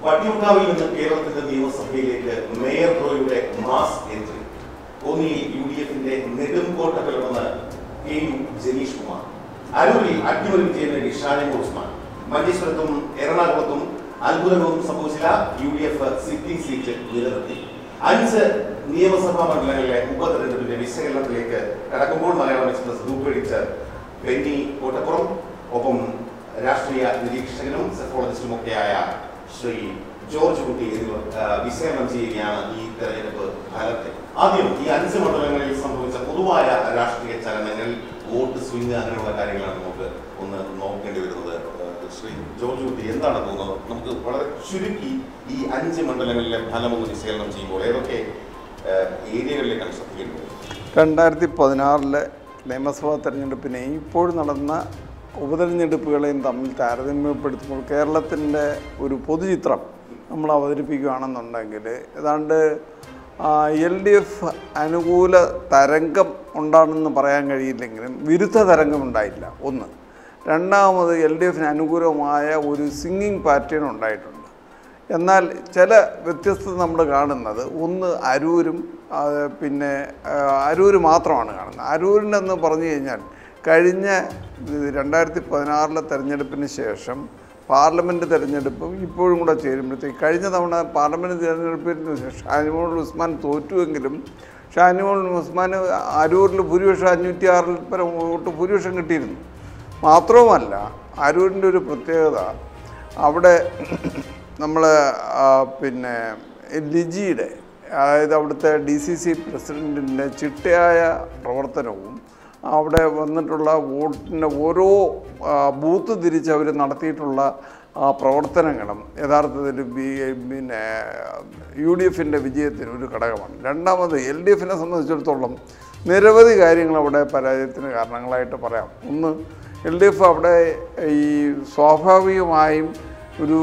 വട്ടിയൂർക്കാവിൽ നിന്ന് കേരളത്തിന്റെ നിയമസഭയിലേക്ക് മേയർ ഡ്രോയുടെ മാസ് എൻട്രി കോന്നിയിൽ യു ഡി എഫിന്റെ നെടുംകോട്ട പിളർന്ന് കെ യു ജനീഷ് കുമാർ അരൂരിൽ അട്ടിമറി വിജയം നേടി ഷാനിമോൾ ഉസ്മാൻ മഞ്ചേശ്വരത്തും എറണാകുളത്തും അത്ഭുതങ്ങളൊന്നും സംഭവിച്ചില്ല U D F sitting seat നിലനിർത്തി അഞ്ച് നിയമസഭാ മണ്ഡലങ്ങളിലെ ഉപതെരഞ്ഞെടുപ്പിന്റെ വിശകലനത്തിലേക്ക് കടക്കുമ്പോൾ മലയാളം എക്സ്പ്രസ് ഗ്രൂപ്പ് ബെന്നി കോട്ടപ്പുറം ഒപ്പം രാഷ്ട്രീയ നിരീക്ഷകനും സെഫോളജിസ്റ്റും ഒക്കെയായ ശ്രീ ജോർജ് കുട്ടി എന്നിവർ ആ, വിശകലനം ചെയ്യുകയാണ് ഈ തെരഞ്ഞെടുപ്പ് ഫലത്തെ ആദ്യം ഈ അഞ്ച് മണ്ഡലങ്ങളിൽ സംഭവിച്ച പൊതുവായ രാഷ്ട്രീയ ചലനങ്ങൾ വോട്ട് സ്വിംഗ് അങ്ങനെയുള്ള കാര്യങ്ങളാണ് നമുക്ക് ഒന്ന് നോക്കേണ്ടി വരുന്നത് ആ, ശ്രീ ജോർജ് കുട്ടി എന്താണ് തോന്നുന്നത് നമുക്ക് വളരെ ചുരുക്കി ഈ അഞ്ച് മണ്ഡലങ്ങളിലെ ഫലം ഒന്ന് വിശകലനം ചെയ്യുമ്പോൾ ഏതൊക്കെ ആ, ഏരിയകളിലേക്കാണ് ശ്രദ്ധിക്കേണ്ടത് രണ്ടായിരത്തി പതിനാറിലെ നിയമസഭാ തെരഞ്ഞെടുപ്പിനെയും ഇപ്പോൾ നടന്ന ഉപതെരഞ്ഞെടുപ്പുകളെയും തമ്മിൽ താരതമ്യപ്പെടുത്തുമ്പോൾ കേരളത്തിൻ്റെ ഒരു പൊതുചിത്രം നമ്മൾ അവതരിപ്പിക്കുകയാണെന്നുണ്ടെങ്കിൽ ഏതാണ്ട് എൽ ഡി എഫ് അനുകൂല തരംഗം ഉണ്ടാണെന്ന് പറയാൻ കഴിയില്ലെങ്കിലും വിരുദ്ധ തരംഗം ഉണ്ടായില്ല ഒന്ന് രണ്ടാമത് എൽ ഡി എഫിന് അനുകൂലമായ ഒരു സിംഗിങ് പാറ്റേൺ ഉണ്ടായിട്ടുണ്ട് എന്നാൽ ചില വ്യത്യസ്തത നമ്മൾ കാണുന്നത് ഒന്ന് അരൂരും ആ, പിന്നെ ആ, അരൂര് മാത്രമാണ് കാണുന്നത് അരൂരിനെന്ന് പറഞ്ഞു കഴിഞ്ഞാൽ കഴിഞ്ഞ രണ്ടായിരത്തി പതിനാറിലെ തെരഞ്ഞെടുപ്പിന് ശേഷം പാർലമെൻറ്റ് തെരഞ്ഞെടുപ്പും ഇപ്പോഴും കൂടെ ചേരുമ്പോഴത്തേക്ക് കഴിഞ്ഞ തവണ പാർലമെൻറ്റ് തെരഞ്ഞെടുപ്പിന് ശേഷം ഷാനിമോൾ ഉസ്മാൻ തോറ്റുവെങ്കിലും ഷാനിമോൾ ഉസ്മാൻ അരൂരിൽ ഭൂരിപക്ഷം അഞ്ഞൂറ്റി ആറിൽ പരം വോട്ട് ഭൂരിപക്ഷം കിട്ടിയിരുന്നു മാത്രവുമല്ല അരൂരിൻ്റെ ഒരു പ്രത്യേകത അവിടെ നമ്മൾ പിന്നെ ലിജിയുടെ അതായത് അവിടുത്തെ ഡി സി സി പ്രസിഡൻറ്റിൻ്റെ ചിട്ടയായ പ്രവർത്തനവും അവിടെ വന്നിട്ടുള്ള വോട്ടിൻ്റെ ഓരോ ആ, ബൂത്ത് തിരിച്ച് അവർ നടത്തിയിട്ടുള്ള ആ പ്രവർത്തനങ്ങളും യഥാർത്ഥത്തിൽ ബി പിന്നെ യു ഡി എഫിൻ്റെ വിജയത്തിന് ഒരു ഘടകമാണ് രണ്ടാമത് എൽ ഡി എഫിനെ സംബന്ധിച്ചിടത്തോളം നിരവധി കാര്യങ്ങൾ അവിടെ പരാജയത്തിന് കാരണങ്ങളായിട്ട് പറയാം ഒന്ന് എൽ ഡി എഫ് അവിടെ ഈ സ്വാഭാവികമായും ഒരു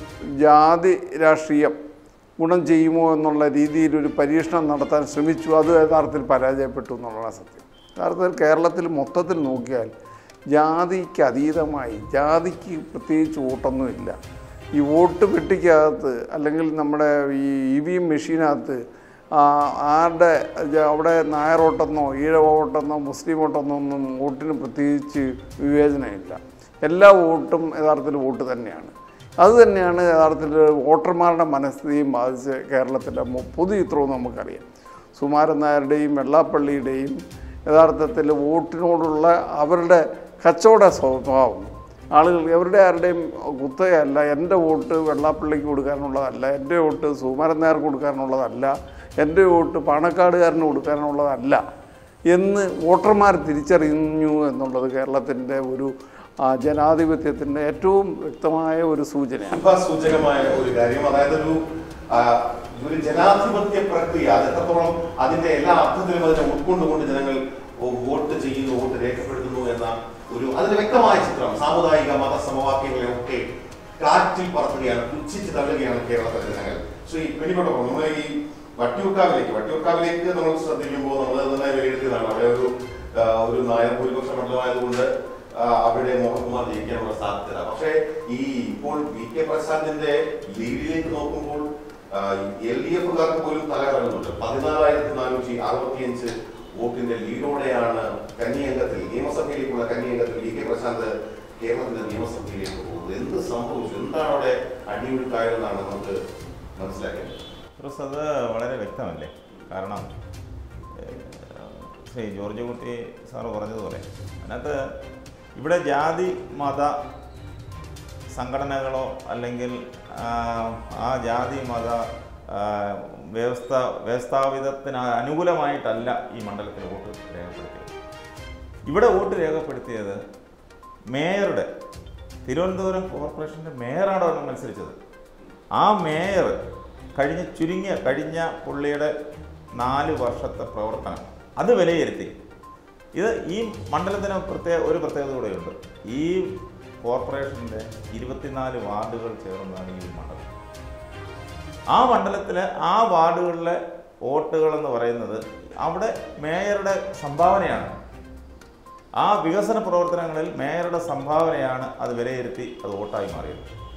ജാതി രാഷ്ട്രീയം ഗുണം ചെയ്യുമോ എന്നുള്ള രീതിയിൽ ഒരു പരീക്ഷണം നടത്താൻ ശ്രമിച്ചു അത് യഥാർത്ഥത്തിൽ പരാജയപ്പെട്ടു എന്നുള്ളതാണ് സത്യം യഥാർത്ഥത്തിൽ കേരളത്തിൽ മൊത്തത്തിൽ നോക്കിയാൽ ജാതിക്ക് അതീതമായി ജാതിക്ക് പ്രത്യേകിച്ച് വോട്ടൊന്നുമില്ല ഈ വോട്ട് പെട്ടിക്കകത്ത് അല്ലെങ്കിൽ നമ്മുടെ ഈ ഇ വി എം മെഷീനകത്ത് ആ, ആരുടെ ജ- അവിടെ നായർ വോട്ടെന്നോ ഈഴവ വോട്ടെന്നോ മുസ്ലിം വോട്ടെന്നോ ഒന്നും വോട്ടിന് പ്രത്യേകിച്ച് വിവേചനമില്ല എല്ലാ വോട്ടും യഥാർത്ഥത്തിൽ വോട്ട് തന്നെയാണ് അത് തന്നെയാണ് യഥാർത്ഥത്തിൽ വോട്ടർമാരുടെ മനസ്ഥിതിയും ബാധിച്ച് കേരളത്തിലെ മൊ- പൊതുചിത്രവും നമുക്കറിയാം സുമാരൻ നായരുടെയും വെള്ളാപ്പള്ളിയുടെയും യഥാർത്ഥത്തിൽ വോട്ടിനോടുള്ള അവരുടെ കച്ചവട സ്വഭാവം ആളുകൾ എവരുടെ ആരുടെയും കുത്തകയല്ല എൻ്റെ വോട്ട് വെള്ളാപ്പള്ളിക്ക് കൊടുക്കാനുള്ളതല്ല എൻ്റെ വോട്ട് സുമാരൻ നായർക്ക് കൊടുക്കാനുള്ളതല്ല എൻ്റെ വോട്ട് പാണക്കാടുകാരന് കൊടുക്കാനുള്ളതല്ല എന്ന് വോട്ടർമാർ തിരിച്ചറിഞ്ഞു എന്നുള്ളത് കേരളത്തിൻ്റെ ഒരു ആ, ജനാധിപത്യത്തിൻ്റെ ഏറ്റവും വ്യക്തമായ ഒരു സൂചനയാണ് സൂചകമായ ഒരു കാര്യം അതായത് ഒരു ആ, ഒരു ജനാധിപത്യ പ്രക്രിയ അത് എത്രത്തോളം അതിന്റെ എല്ലാ അർത്ഥത്തിലും അതിനെ ഉൾക്കൊണ്ടുകൊണ്ട് ജനങ്ങൾ വോ- വോട്ട് ചെയ്യുന്നു വോട്ട് രേഖപ്പെടുത്തുന്നു എന്ന ഒരു അതിന് വ്യക്തമായ ചിത്രം സാമുദായിക മത സമവാക്യങ്ങളെ ഒക്കെ കാറ്റിൽ പറത്തുകയാണ് പുച്ഛിച്ച് തള്ളുകയാണ് കേരളത്തിലെ ജനങ്ങൾ ശ്രീ പെണ്ണിക്കോട്ടെ നമ്മൾ ഈ വട്ടിയൂർക്കാവിലേക്ക് വട്ടിയൂർക്കാവിലേക്ക് നമ്മൾ ശ്രദ്ധിക്കുമ്പോൾ നമ്മൾ നന്നായി വിലയിരുത്തിയതാണ് അവിടെ ഒരു ആ, ഒരു നായർ ഭൂരിപക്ഷ മണ്ഡലമായതുകൊണ്ട് ആ, അവിടെ മോഹൻകുമാർ ജയിക്കാനുള്ള സാധ്യത പക്ഷേ ഈ ഇപ്പോൾ വി കെ പ്രസാദിന്റെ ലീഡിലേക്ക് നോക്കുമ്പോൾ എൽ ഡി എഫുകാർക്ക് പോലും തല കറങ്ങുന്നുണ്ട് പതിനാലായിരത്തി നാനൂറ്റി അറുപത്തിയഞ്ച് വോട്ടിന്റെ ലീഡോടെയാണ് കന്നിയംഗത്തിൽ നിയമസഭയിലേക്കുള്ള കന്നിയംഗത്തിൽ വി കെ പ്രശാന്ത് കേരളത്തിന്റെ നിയമസഭയിലേക്ക് പോകുന്നത് എന്ത് സംഭവിച്ചു എന്താണ് അവിടെ അടിയൊഴുക്കായതെന്നാണ് നമുക്ക് മനസ്സിലാക്കിയത് ഫിറോസ് അത് വളരെ വ്യക്തമല്ലേ കാരണം ഏഹ്, ശ്രീ ജോർജ് കുട്ടി സാറ് പറഞ്ഞതുപോലെ അതിനകത്ത് ഇവിടെ ജാതി മത സംഘടനകളോ അല്ലെങ്കിൽ ആ, ആ ജാതി മത ആ, വ്യവസ്ഥ വ്യവസ്ഥാപിതത്തിന് അനുകൂലമായിട്ടല്ല ഈ മണ്ഡലത്തിൽ വോട്ട് രേഖപ്പെടുത്തിയത് ഇവിടെ വോട്ട് രേഖപ്പെടുത്തിയത് മേയറുടെ തിരുവനന്തപുരം കോർപ്പറേഷൻ്റെ മേയറാണ് അവിടെ മത്സരിച്ചത് ആ മേയർ കഴിഞ്ഞ ചുരുങ്ങിയ കഴിഞ്ഞ പുള്ളിയുടെ നാല് വർഷത്തെ പ്രവർത്തനം അത് വിലയിരുത്തി ഇത് ഈ മണ്ഡലത്തിന് പ്രത്യേക ഒരു പ്രത്യേകത കൂടെയുണ്ട് ഈ കോർപ്പറേഷൻ്റെ ഇരുപത്തിനാല് വാർഡുകൾ ചേർന്നതാണ് ഈ മണ്ഡലം ആ മണ്ഡലത്തിലെ ആ വാർഡുകളിലെ വോട്ടുകൾ എന്ന് പറയുന്നത് അവിടെ മേയറുടെ സംഭാവനയാണ് ആ വികസന പ്രവർത്തനങ്ങളിൽ മേയറുടെ സംഭാവനയാണ് അത് വിലയിരുത്തി അത് വോട്ടായി മാറിയത്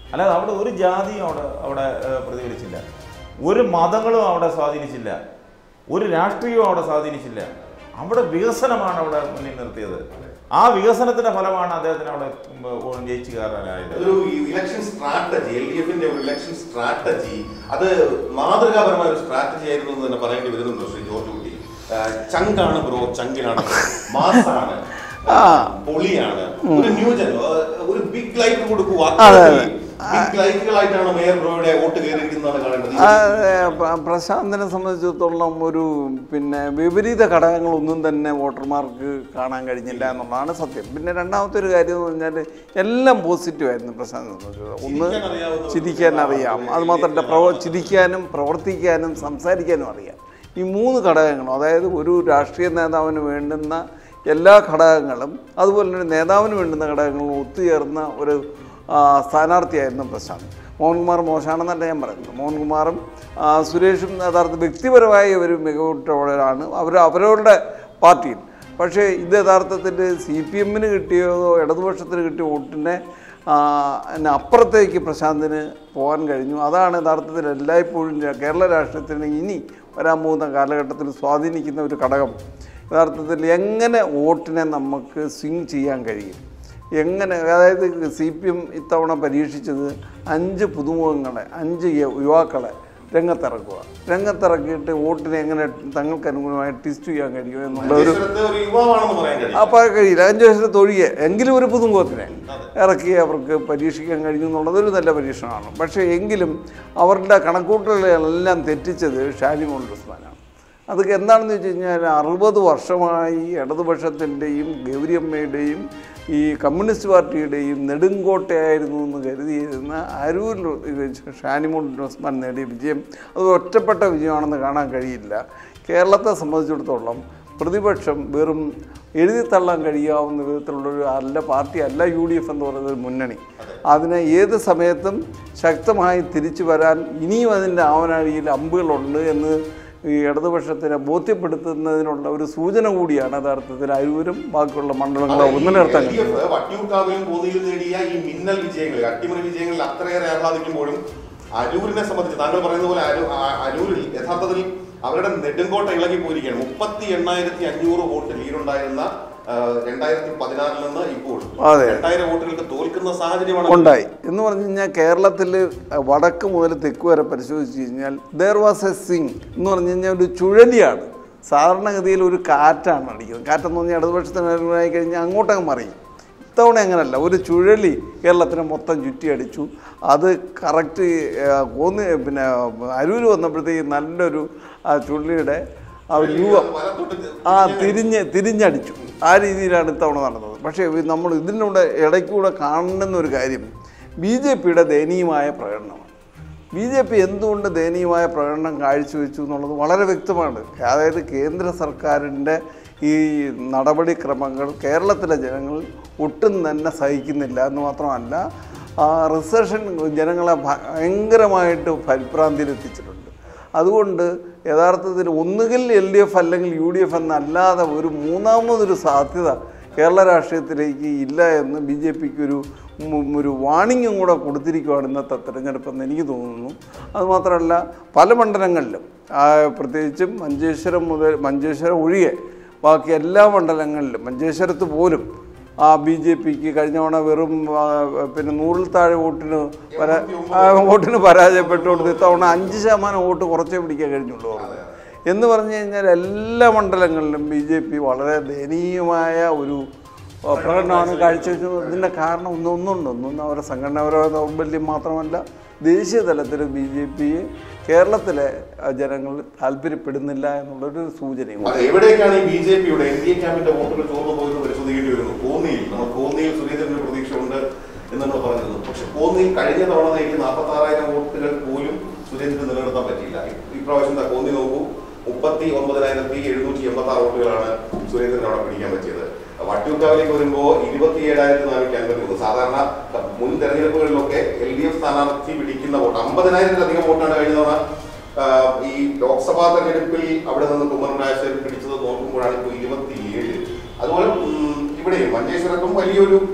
അല്ലാതെ അവിടെ ഒരു ജാതിയും അവിടെ അവിടെ ഏഹ്, പ്രതിഫലിച്ചില്ല ഒരു മതങ്ങളും അവിടെ സ്വാധീനിച്ചില്ല ഒരു രാഷ്ട്രീയവും അവിടെ സ്വാധീനിച്ചില്ല അവിടെ വികസനമാണ് അവിടെ മുന്നിൽ നിർത്തിയത് ആ വികസനത്തിന്റെ ഫലമാണ് അദ്ദേഹത്തിന് അവിടെ ഉം, ജയിച്ചു കയറാനായത് ഒരു ഇലക്ഷൻ സ്ട്രാറ്റജി എൽ ഡി എഫിന്റെ ഒരു ഇലക്ഷൻ സ്ട്രാറ്റജി അത് മാതൃകാപരമായ ഒരു സ്ട്രാറ്റജി ആയിരുന്നു എന്ന് തന്നെ പറയേണ്ടി വരുന്നുണ്ടോ ശ്രീ ജോർജ് കുട്ടി ആ, ചങ്കാണ് ബ്രോ ചങ്കിനാണ് മാസാണ് ആ. പൊളിയാണ് ഒരു ന്യൂജൻ ഒരു ബിഗ് ലൈറ്റ് കൊടുക്കുക അതെ, അതെ. ബിഗ് ലൈറ്റുകളായിട്ടാണ് മേയർ ബ്രോയുടെ വോട്ട് കയറിയിരിക്കുന്നതാണ് കാണേണ്ടത് ആ, ഏ, പ്ര- പ്രശാന്തിനെ സംബന്ധിച്ചിടത്തോളം ഒരു പിന്നെ വിപരീത ഘടകങ്ങളൊന്നും തന്നെ വോട്ടർമാർക്ക് കാണാൻ കഴിഞ്ഞില്ല എന്നുള്ളതാണ് സത്യം പിന്നെ രണ്ടാമത്തെ ഒരു കാര്യം എന്ന് പറഞ്ഞാൽ എല്ലാം പോസിറ്റീവായിരുന്നു പ്രശാന്തിനെ സംബന്ധിച്ചിടത്തോളം ഒന്ന് ചിരിക്കാൻ അറിയാവുന്ന ചിരിക്കാൻ അറിയാം അത് മാത്രമല്ല പ്രവ ചിരിക്കാനും പ്രവർത്തിക്കാനും സംസാരിക്കാനും അറിയാം ഈ മൂന്ന് ഘടകങ്ങളും അതായത് ഒരു രാഷ്ട്രീയ നേതാവിന് വേണ്ടുന്ന എല്ലാ ഘടകങ്ങളും അതുപോലെ തന്നെ നേതാവിന് വേണ്ടുന്ന ഘടകങ്ങളും ഒത്തുചേർന്ന ഒരു ആ, സ്ഥാനാർത്ഥിയായിരുന്നു പ്രശാന്ത് മോഹൻകുമാർ മോശമാണെന്നല്ല ഞാൻ പറയുന്നത് മോഹൻകുമാറും ആ, സുരേഷും യഥാർത്ഥ വ്യക്തിപരമായ ഒരു മികവുറ്റവരാണ് അവർ അവരവരുടെ പാർട്ടിയിൽ പക്ഷേ ഇത് യഥാർത്ഥത്തിൽ സി പി എമ്മിന് കിട്ടിയതോ ഇടതുപക്ഷത്തിന് കിട്ടിയ വോട്ടിനെ ആ, പിന്നെ അപ്പുറത്തേക്ക് പ്രശാന്തിന് പോകാൻ കഴിഞ്ഞു അതാണ് യഥാർത്ഥത്തിൽ എല്ലായ്പ്പോഴും രാ- കേരള രാഷ്ട്രീയത്തിന് ഇനി വരാൻ പോകുന്ന കാലഘട്ടത്തിൽ സ്വാധീനിക്കുന്ന ഒരു ഘടകം യഥാർത്ഥത്തിൽ എങ്ങനെ വോട്ടിനെ നമുക്ക് സ്വിങ് ചെയ്യാൻ കഴിയും എങ്ങനെ അതായത് സി പി എം ഇത്തവണ പരീക്ഷിച്ചത് അഞ്ച് പുതുമുഖങ്ങളെ അഞ്ച് യ- യുവാക്കളെ രംഗത്തിറക്കുക രംഗത്തിറക്കിയിട്ട് വോട്ടിനെ എങ്ങനെ തങ്ങൾക്ക് അനുകൂലമായി ട്വിസ്റ്റ് ചെയ്യാൻ കഴിയും എന്നുള്ള ഒരു മഞ്ചേശ്വരത്തെ ഒരു യുവാവാണെന്ന് പറയാൻ കഴിയും അപ്പോൾ കഴിയില്ല അഞ്ച് വർഷത്തെ ഒഴികെ എങ്കിലും ഒരു പുതുമുഖത്തിനെ ഇറക്കി അവർക്ക് പരീക്ഷിക്കാൻ കഴിഞ്ഞു എന്നുള്ളത് ഒരു നല്ല പരീക്ഷണമാണ് പക്ഷേ എങ്കിലും അവരുടെ കണക്കൂട്ടലുകളെല്ലാം തെറ്റിച്ചത് ഷാനിമോൾ ഉസ്മാനാണ് അതൊക്കെ എന്താണെന്ന് വെച്ച് കഴിഞ്ഞാൽ അറുപത് വർഷമായി ഇടതുപക്ഷത്തിൻ്റെയും ഗൗരിയമ്മയുടെയും ഈ കമ്മ്യൂണിസ്റ്റ് പാർട്ടിയുടെയും നെടുങ്കോട്ടയായിരുന്നു എന്ന് കരുതിയിരുന്ന അരൂരിൽ ഷാനിമോൾ ഉസ്മാൻ നേടിയ വിജയം അത് ഒറ്റപ്പെട്ട വിജയമാണെന്ന് കാണാൻ കഴിയില്ല കേരളത്തെ സംബന്ധിച്ചിടത്തോളം പ്രതിപക്ഷം വെറും എഴുതി തള്ളാൻ കഴിയാവുന്ന വിധത്തിലുള്ളൊരു അല്ല പാർട്ടി അല്ല യു ഡി എഫ് എന്ന് പറയുന്ന ഒരു മുന്നണി അതിനെ ഏത് സമയത്തും ശക്തമായി തിരിച്ചു വരാൻ ഇനിയും അതിൻ്റെ ആവനാഴിയിൽ അമ്പുകളുണ്ട് എന്ന് ഈ ഇടതുപക്ഷത്തിനെ ബോധ്യപ്പെടുത്തുന്നതിനുള്ള ഒരു സൂചന കൂടിയാണ് യഥാർത്ഥത്തിൽ അരൂരും ബാക്കിയുള്ള മണ്ഡലങ്ങളെ ഒന്നിനിർത്താൻ എൽ ഡി കഴിയുന്നത് എഫ് വട്ടിയൂർക്കാവിലും കോന്നിയിലും നേടിയ ഈ മിന്നൽ വിജയങ്ങളിൽ അട്ടിമറി വിജയങ്ങളിൽ അത്രയേറെ ആഹ്ലാദിക്കുമ്പോഴും അരൂരിനെ സംബന്ധിച്ച് താങ്കൾ പറയുന്ന പോലെ അരു- ആ- അരൂരിൽ യഥാർത്ഥത്തിൽ അവരുടെ നെടുങ്കോട്ട ഇളകി പോയിരിക്കുകയാണ് മുപ്പത്തി എണ്ണായിരത്തി അഞ്ഞൂറ് വോട്ട് ലീഡുണ്ടായിരുന്ന ആ, രണ്ടായിരത്തി പതിനാറിൽ നിന്ന് ഇപ്പോൾ അതെ. രണ്ടായിരം വോട്ടുകൾക്ക് തോൽക്കുന്ന സാഹചര്യമാണ് ഉണ്ടായി എന്ന് പറഞ്ഞു കഴിഞ്ഞാൽ കേരളത്തിൽ വടക്ക് മുതൽ തെക്ക് വരെ പരിശോധിച്ച് കഴിഞ്ഞാൽ ദർ വാസ് എ സിങ് എന്ന് പറഞ്ഞു കഴിഞ്ഞാൽ ഒരു ചുഴലിയാണ് സാധാരണഗതിയിൽ ഒരു കാറ്റാണ് അടിക്കുന്നത് കാറ്റെന്ന് പറഞ്ഞാൽ ഇടതുപക്ഷത്തിന് അനുകൂലമായി കഴിഞ്ഞാൽ അങ്ങോട്ടങ്ങ് മറിയും ഇത്തവണ അങ്ങനല്ല ഒരു ചുഴലി കേരളത്തിനെ മൊത്തം ചുറ്റിയടിച്ചു അത് കറക്റ്റ് കോന്നി പിന്നെ അരൂർ വന്നപ്പോഴത്തേക്ക് നല്ലൊരു ആ ചുഴലിയുടെ ആ ഒരു രൂപം വലത്തോട്ട് ആ തിരിഞ്ഞ് തിരിഞ്ഞടിച്ചു ആ രീതിയിലാണ് ഇത്തവണ നടന്നത് പക്ഷേ ഇത് നമ്മൾ ഇതിലൂടെ ഇടയ്ക്കൂടെ കാണുന്ന ഒരു കാര്യം ബി ജെ പിയുടെ ദയനീയമായ പ്രകടനമാണ് ബി ജെ പി എന്തുകൊണ്ട് ദയനീയമായ പ്രകടനം കാഴ്ചവെച്ചു എന്നുള്ളത് വളരെ വ്യക്തമാണ് അതായത് കേന്ദ്ര സർക്കാരിൻ്റെ ഈ നടപടിക്രമങ്ങൾ കേരളത്തിലെ ജനങ്ങൾ ഒട്ടും തന്നെ സഹിക്കുന്നില്ല എന്ന് മാത്രമല്ല ആ റിസഷൻ ജനങ്ങളെ ഭയങ്കരമായിട്ട് പരിഭ്രാന്തിയിലെത്തിച്ചിട്ടുണ്ട് അതുകൊണ്ട് യഥാർത്ഥത്തിൽ ഒന്നുകിൽ എൽ ഡി എഫ് അല്ലെങ്കിൽ യു ഡി എഫ് എന്നല്ലാതെ ഒരു മൂന്നാമതൊരു സാധ്യത കേരള രാഷ്ട്രീയത്തിലേക്ക് ഇല്ല എന്ന് ബി ജെ പിക്ക് ഒരു മു- ഒരു വാണിംഗും കൂടെ കൊടുത്തിരിക്കുകയാണ് ഇന്നത്തെ തിരഞ്ഞെടുപ്പെന്ന് എനിക്ക് തോന്നുന്നു അതുമാത്രമല്ല പല മണ്ഡലങ്ങളിലും ആ, പ്രത്യേകിച്ചും മഞ്ചേശ്വരം മുതൽ മഞ്ചേശ്വരം ഒഴികെ ബാക്കി എല്ലാ മണ്ഡലങ്ങളിലും മഞ്ചേശ്വരത്ത് പോലും ആ ബി ജെ പിക്ക് കഴിഞ്ഞ തവണ വെറും ആ, പിന്നെ നൂറിൽ താഴെ വോട്ടിന് പരാ ആ, വോട്ടിന് പരാജയപ്പെട്ടുകൊണ്ട് ഇത്തവണ അഞ്ച് ശതമാനം വോട്ട് കുറച്ചേ പിടിക്കാൻ കഴിഞ്ഞുള്ളൂ അവർക്ക്. എന്ന് പറഞ്ഞു കഴിഞ്ഞാൽ എല്ലാ മണ്ഡലങ്ങളിലും ബി ജെ പി വളരെ ദയനീയമായ ഒരു ആ, പ്രകടനമാണ് കാഴ്ചവെച്ചത് ഇതിൻ്റെ കാരണം ഒന്നും ഒന്നുണ്ട് ഒന്നൊന്നും അവരുടെ സംഘടനാപരമായ ദൗർബല്യം മാത്രമല്ല ദേശീയ തലത്തിൽ ബി ജെ പിയെ കേരളത്തിലെ ആ, ജനങ്ങൾ താല്പര്യപ്പെടുന്നില്ല എന്നുള്ളൊരു സൂചനയും അത് എവിടേക്കാണ് ഈ ബി ജെ പിയുടെ എൻ ഡി എ ക്യാമ്പിന്റെ വോട്ടുകൾ ചോർന്നു പോയെന്ന് പരിശോധിക്കേണ്ടി വരുന്നു കോന്നിയിൽ നമ്മൾ കോന്നിയിൽ സുരേന്ദ്രന് പ്രതീക്ഷയുണ്ട് എന്ന് നമ്മൾ പറഞ്ഞിരുന്നു പക്ഷെ കോന്നിയിൽ കഴിഞ്ഞ തവണ നേടിയ നാൽപ്പത്തി ആറായിരം വോട്ടുകൾ പോലും സുരേന്ദ്രന് നിലനിർത്താൻ പറ്റിയില്ല ഈ- ഇപ്രാവശ്യം ദാ കോന്നി നോക്കൂ മുപ്പത്തി ഒമ്പതിനായിരത്തി എഴുന്നൂറ്റി എൺപത്തി ആറ് വോട്ടുകളാണ് സുരേന്ദ്രൻ അവിടെ പിടിക്കാൻ പറ്റിയത് വട്ടിയൂർക്കാവിലേക്ക് വരുമ്പോൾ ഇരുപത്തി ഏഴായിരത്തി നാനൂറ്റി അൻപത്തി മൂന്ന് സാധാരണ മുൻ തെരഞ്ഞെടുപ്പുകളിലൊക്കെ എൽ ഡി എഫ് സ്ഥാനാർത്ഥി പിടിക്കുന്ന വോട്ട് അമ്പതിനായിരത്തിലധികം വോട്ടാണ് കഴിഞ്ഞ തവണ ആ, ഈ ലോക്സഭാ തെരഞ്ഞെടുപ്പിൽ അവിടെ നിന്ന് കുമ്മനം രാജശേഖരൻ പിടിച്ചത് നോക്കുമ്പോഴാണ് ഇപ്പോൾ ഇരുപത്തിയേഴ് അതുപോലെ ഉം, ഇവിടെ മഞ്ചേശ്വരത്തും വലിയൊരു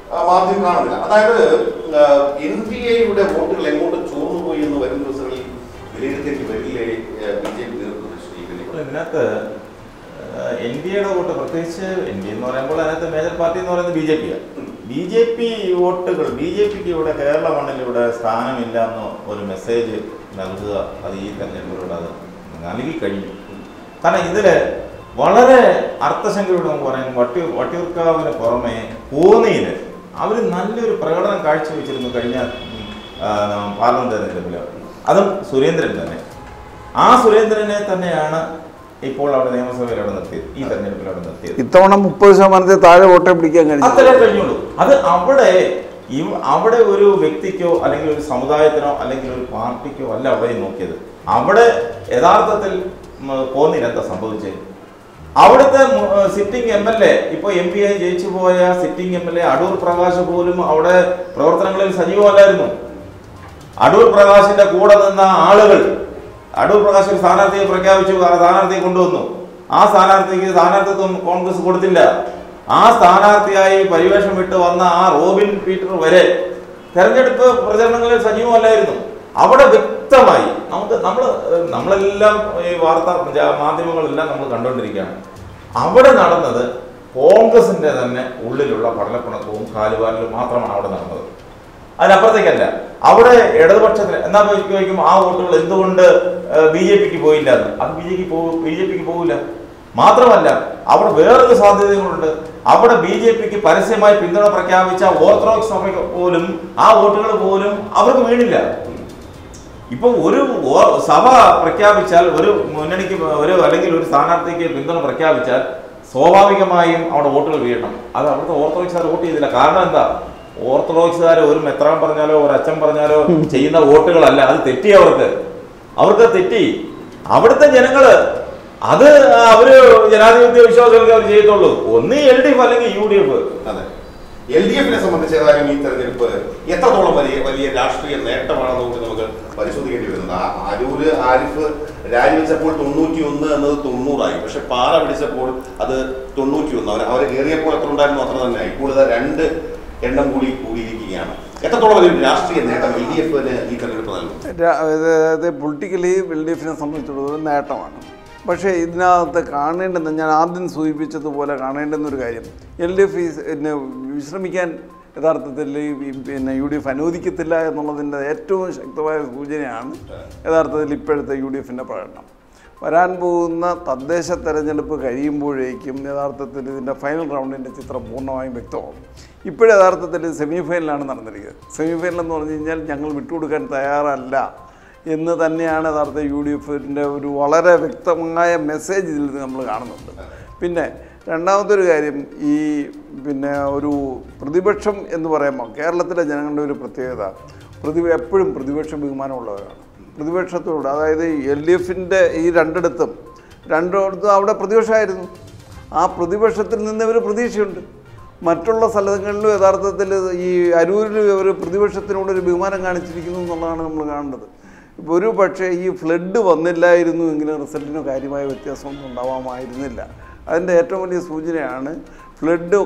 മാർജിൻ കാണുന്നില്ല അതായത് എൻ ഡി എയുടെ വോട്ടുകൾ എങ്ങോട്ട് ചോർന്നു പോയി എന്ന് വരും ദിവസങ്ങളിൽ വിലയിരുത്തേണ്ടി വരില്ലേ ബി ജെ പി നേതൃത്വത്തിൽ ശ്രീ അപ്പോൾ ദിലീപ്? ഇതിനകത്ത് എൻ ഡി എയുടെ വോട്ട് പ്രത്യേകിച്ച് എൻ ഡി എന്ന് പറയുമ്പോൾ അതിനകത്ത് മേജർ പാർട്ടി എന്ന് പറയുന്നത് ബി ജെ പിയാണ് ബി ജെ പി വോട്ടുകൾ ബി ജെ പിക്ക് ഇവിടെ കേരള മണ്ണിൽ ഇവിടെ സ്ഥാനമില്ല എന്ന് ഒരു മെസ്സേജ് നൽകുക അത് ഈ തെരഞ്ഞെടുപ്പിലൂടെ അത് നൽകി കഴിഞ്ഞു കാരണം ഇതില് വളരെ അർത്ഥശങ്കയോട് നമുക്ക് പറയാം വട്ടി വട്ടിയൂർക്കാവിന് പുറമെ കോന്നിയില് അവർ നല്ലൊരു പ്രകടനം കാഴ്ചവെച്ചിരുന്നു കഴിഞ്ഞ ഉം, ആ, പാർലമെന്റ് തെരഞ്ഞെടുപ്പിൽ അതും സുരേന്ദ്രൻ തന്നെ ആ സുരേന്ദ്രനെ തന്നെയാണ് ഇപ്പോൾ അവിടെ നിയമസഭയിൽ അവിടെ നിർത്തിയത് ഈ തെരഞ്ഞെടുപ്പിൽ അവിടെ നിർത്തിയത് ഇത്തവണ മുപ്പത് ശതമാനത്തിൽ താഴെ വോട്ടേ പിടിക്കാൻ കഴിഞ്ഞു അത്രേ കഴിഞ്ഞുള്ളൂ അത് അവിടെ ഇവ- അവിടെ ഒരു വ്യക്തിക്കോ അല്ലെങ്കിൽ ഒരു സമുദായത്തിനോ അല്ലെങ്കിൽ ഒരു പാർട്ടിക്കോ അല്ല അവിടെ നോക്കിയത് അവിടെ യഥാർത്ഥത്തിൽ ഉം, കോന്നിയിൽ എന്താ സംഭവിച്ചത് അവിടുത്തെ സിറ്റിംഗ് എം എൽ എ ഇപ്പൊ എം പി ആയി ജയിച്ചു പോയ sitting M L A Adoor Prakash പോലും അവിടെ പ്രവർത്തനങ്ങളിൽ സജീവമല്ലായിരുന്നു അടൂർ പ്രകാശിന്റെ കൂടെ നിന്ന ആളുകൾ അടൂർ പ്രകാശ് ഒരു സ്ഥാനാർത്ഥിയെ പ്രഖ്യാപിച്ചു ആ സ്ഥാനാർത്ഥിയെ കൊണ്ടുവന്നു ആ സ്ഥാനാർത്ഥിക്ക് സ്ഥാനാർത്ഥിത്വം കോൺഗ്രസ് കൊടുത്തില്ല ആ സ്ഥാനാർത്ഥിയായി പരിവേഷം വിട്ട് വന്ന ആ റോബിൻ പീറ്റർ വരെ തെരഞ്ഞെടുപ്പ് പ്രചരണങ്ങളിൽ സജീവമല്ലായിരുന്നു അവിടെ വ്യക്തമായി നമുക്ക് നമ്മൾ നമ്മളെല്ലാം ഈ വാർത്താ ജ- മാധ്യമങ്ങളെല്ലാം നമ്മൾ കണ്ടുകൊണ്ടിരിക്കുകയാണ് അവിടെ നടന്നത് കോൺഗ്രസിന്റെ തന്നെ ഉള്ളിലുള്ള പടലപ്പിണക്കവും കാലുവാരലും മാത്രമാണ് അവിടെ നടന്നത് അതിനപ്പുറത്തേക്കല്ല അവിടെ ഇടതുപക്ഷത്തിന് എന്നാ പോയി ചോദിക്കും ആ വോട്ടുകൾ എന്തുകൊണ്ട് ബി ജെ പിക്ക് പോയില്ല എന്ന് അത് B J P B J പിക്ക് പോകില്ല മാത്രമല്ല അവിടെ വേറൊരു സാധ്യതകളുണ്ട് അവിടെ ബി ജെ പിക്ക് പരസ്യമായി പിന്തുണ പ്രഖ്യാപിച്ച ഓർത്തഡോക്സ് സഭ പോലും ആ വോട്ടുകൾ പോലും അവർക്ക് വീണില്ല ഇപ്പൊ ഒരു ഓ- സഭ പ്രഖ്യാപിച്ചാൽ ഒരു മുന്നണിക്ക് ഒരു അല്ലെങ്കിൽ ഒരു സ്ഥാനാർത്ഥിക്ക് പിന്തുണ പ്രഖ്യാപിച്ചാൽ സ്വാഭാവികമായും അവിടെ വോട്ടുകൾ വീഴണം അത് അവിടുത്തെ ഓർത്തഡോക്സുകാർ വോട്ട് ചെയ്തില്ല കാരണം എന്താ ഓർത്തഡോക്സുകാർ ഒരു മെത്രാൻ പറഞ്ഞാലോ ഒരു അച്ഛൻ പറഞ്ഞാലോ ചെയ്യുന്ന വോട്ടുകളല്ല അത് തെറ്റി അവർക്ക് അവർക്ക് തെറ്റി അവിടുത്തെ ജനങ്ങള് അത് അവര് ജനാധിപത്യ വിശ്വാസികൾക്ക് അവർ ചെയ്യത്തുള്ളൂ ഒന്ന് എൽ ഡി എഫ് അല്ലെങ്കിൽ യു ഡി എഫ് അതെ എൽ ഡി എഫിനെ സംബന്ധിച്ച് ഏതായാലും ഈ തെരഞ്ഞെടുപ്പ് എത്രത്തോളം വലിയ വലിയ രാഷ്ട്രീയ നേട്ടമാണെന്ന് കൂടി നമുക്ക് പരിശോധിക്കേണ്ടി വരുന്നത് ആ അരൂര് ആരിഫ് രാജിവെച്ചപ്പോൾ തൊണ്ണൂറ്റി ഒന്ന് എന്നത് തൊണ്ണൂറായി പക്ഷെ പാറ പിടിച്ചപ്പോൾ അത് തൊണ്ണൂറ്റി ഒന്ന് അവർ അവർ കയറിയപ്പോൾ എത്ര ഉണ്ടായിരുന്നു അത്ര തന്നെ ഇപ്പോൾ ഇത് രണ്ട് എണ്ണം കൂടി കൂടിയിരിക്കുകയാണ് എത്രത്തോളം വലിയ രാഷ്ട്രീയ നേട്ടം എൽ ഡി എഫിന് ഈ തെരഞ്ഞെടുപ്പ് നൽകും രാ- അതായത് പൊളിറ്റിക്കലി എൽ ഡി എഫിനെ സംബന്ധിച്ചിടത്തോളം നേട്ടമാണ് പക്ഷേ ഇതിനകത്ത് കാണേണ്ടുന്ന ഞാൻ ആദ്യം സൂചിപ്പിച്ചതുപോലെ കാണേണ്ടുന്ന ഒരു കാര്യം എൽ ഡി എഫ് പിന്നെ വിശ്രമിക്കാൻ യഥാർത്ഥത്തിൽ ഈ പിന്നെ യു ഡി എഫ് അനുവദിക്കത്തില്ല എന്നുള്ളതിൻ്റെ ഏറ്റവും ശക്തമായ സൂചനയാണ് യഥാർത്ഥത്തിൽ ഇപ്പോഴത്തെ യു ഡി എഫിൻ്റെ പ്രകടനം വരാൻ പോകുന്ന തദ്ദേശ തെരഞ്ഞെടുപ്പ് കഴിയുമ്പോഴേക്കും യഥാർത്ഥത്തിൽ ഇതിൻ്റെ ഫൈനൽ റൗണ്ടിൻ്റെ ചിത്രം പൂർണ്ണമായും വ്യക്തമാകും ഇപ്പോഴും യഥാർത്ഥത്തിൽ സെമി ഫൈനലാണ് നടന്നിരിക്കുന്നത് സെമി ഫൈനൽ എന്ന് പറഞ്ഞു കഴിഞ്ഞാൽ ഞങ്ങൾ വിട്ടുകൊടുക്കാൻ തയ്യാറല്ല എന്ന് തന്നെയാണ് യഥാർത്ഥ യു ഡി എഫിൻ്റെ ഒരു വളരെ വ്യക്തമായ മെസ്സേജ് ഇതിൽ നിന്ന് നമ്മൾ കാണുന്നുണ്ട് പിന്നെ രണ്ടാമതൊരു കാര്യം ഈ പിന്നെ ഒരു പ്രതിപക്ഷം എന്ന് പറയുമ്പോൾ കേരളത്തിലെ ജനങ്ങളുടെ ഒരു പ്രത്യേകത പ്രതി എപ്പോഴും പ്രതിപക്ഷ ബഹുമാനമുള്ളവരാണ് പ്രതിപക്ഷത്തോട് അതായത് എൽ ഡി എഫിൻ്റെ ഈ രണ്ടിടത്തും രണ്ടിടത്തും അവിടെ പ്രതിപക്ഷമായിരുന്നു ആ പ്രതിപക്ഷത്തിൽ നിന്ന് ഇവർ പ്രതീക്ഷയുണ്ട് മറ്റുള്ള സ്ഥലങ്ങളിലും യഥാർത്ഥത്തിൽ ഈ അരൂരിൽ ഇവർ പ്രതിപക്ഷത്തിനോട് ഒരു ബഹുമാനം കാണിച്ചിരിക്കുന്നു എന്നുള്ളതാണ് നമ്മൾ കാണേണ്ടത് ഇപ്പോൾ ഒരു പക്ഷേ ഈ ഫ്ലഡ് വന്നില്ലായിരുന്നു എങ്കിലും റിസൾട്ടിന് കാര്യമായ വ്യത്യാസമൊന്നും ഉണ്ടാവാമായിരുന്നില്ല അതിൻ്റെ ഏറ്റവും വലിയ സൂചനയാണ് ഫ്ലഡ്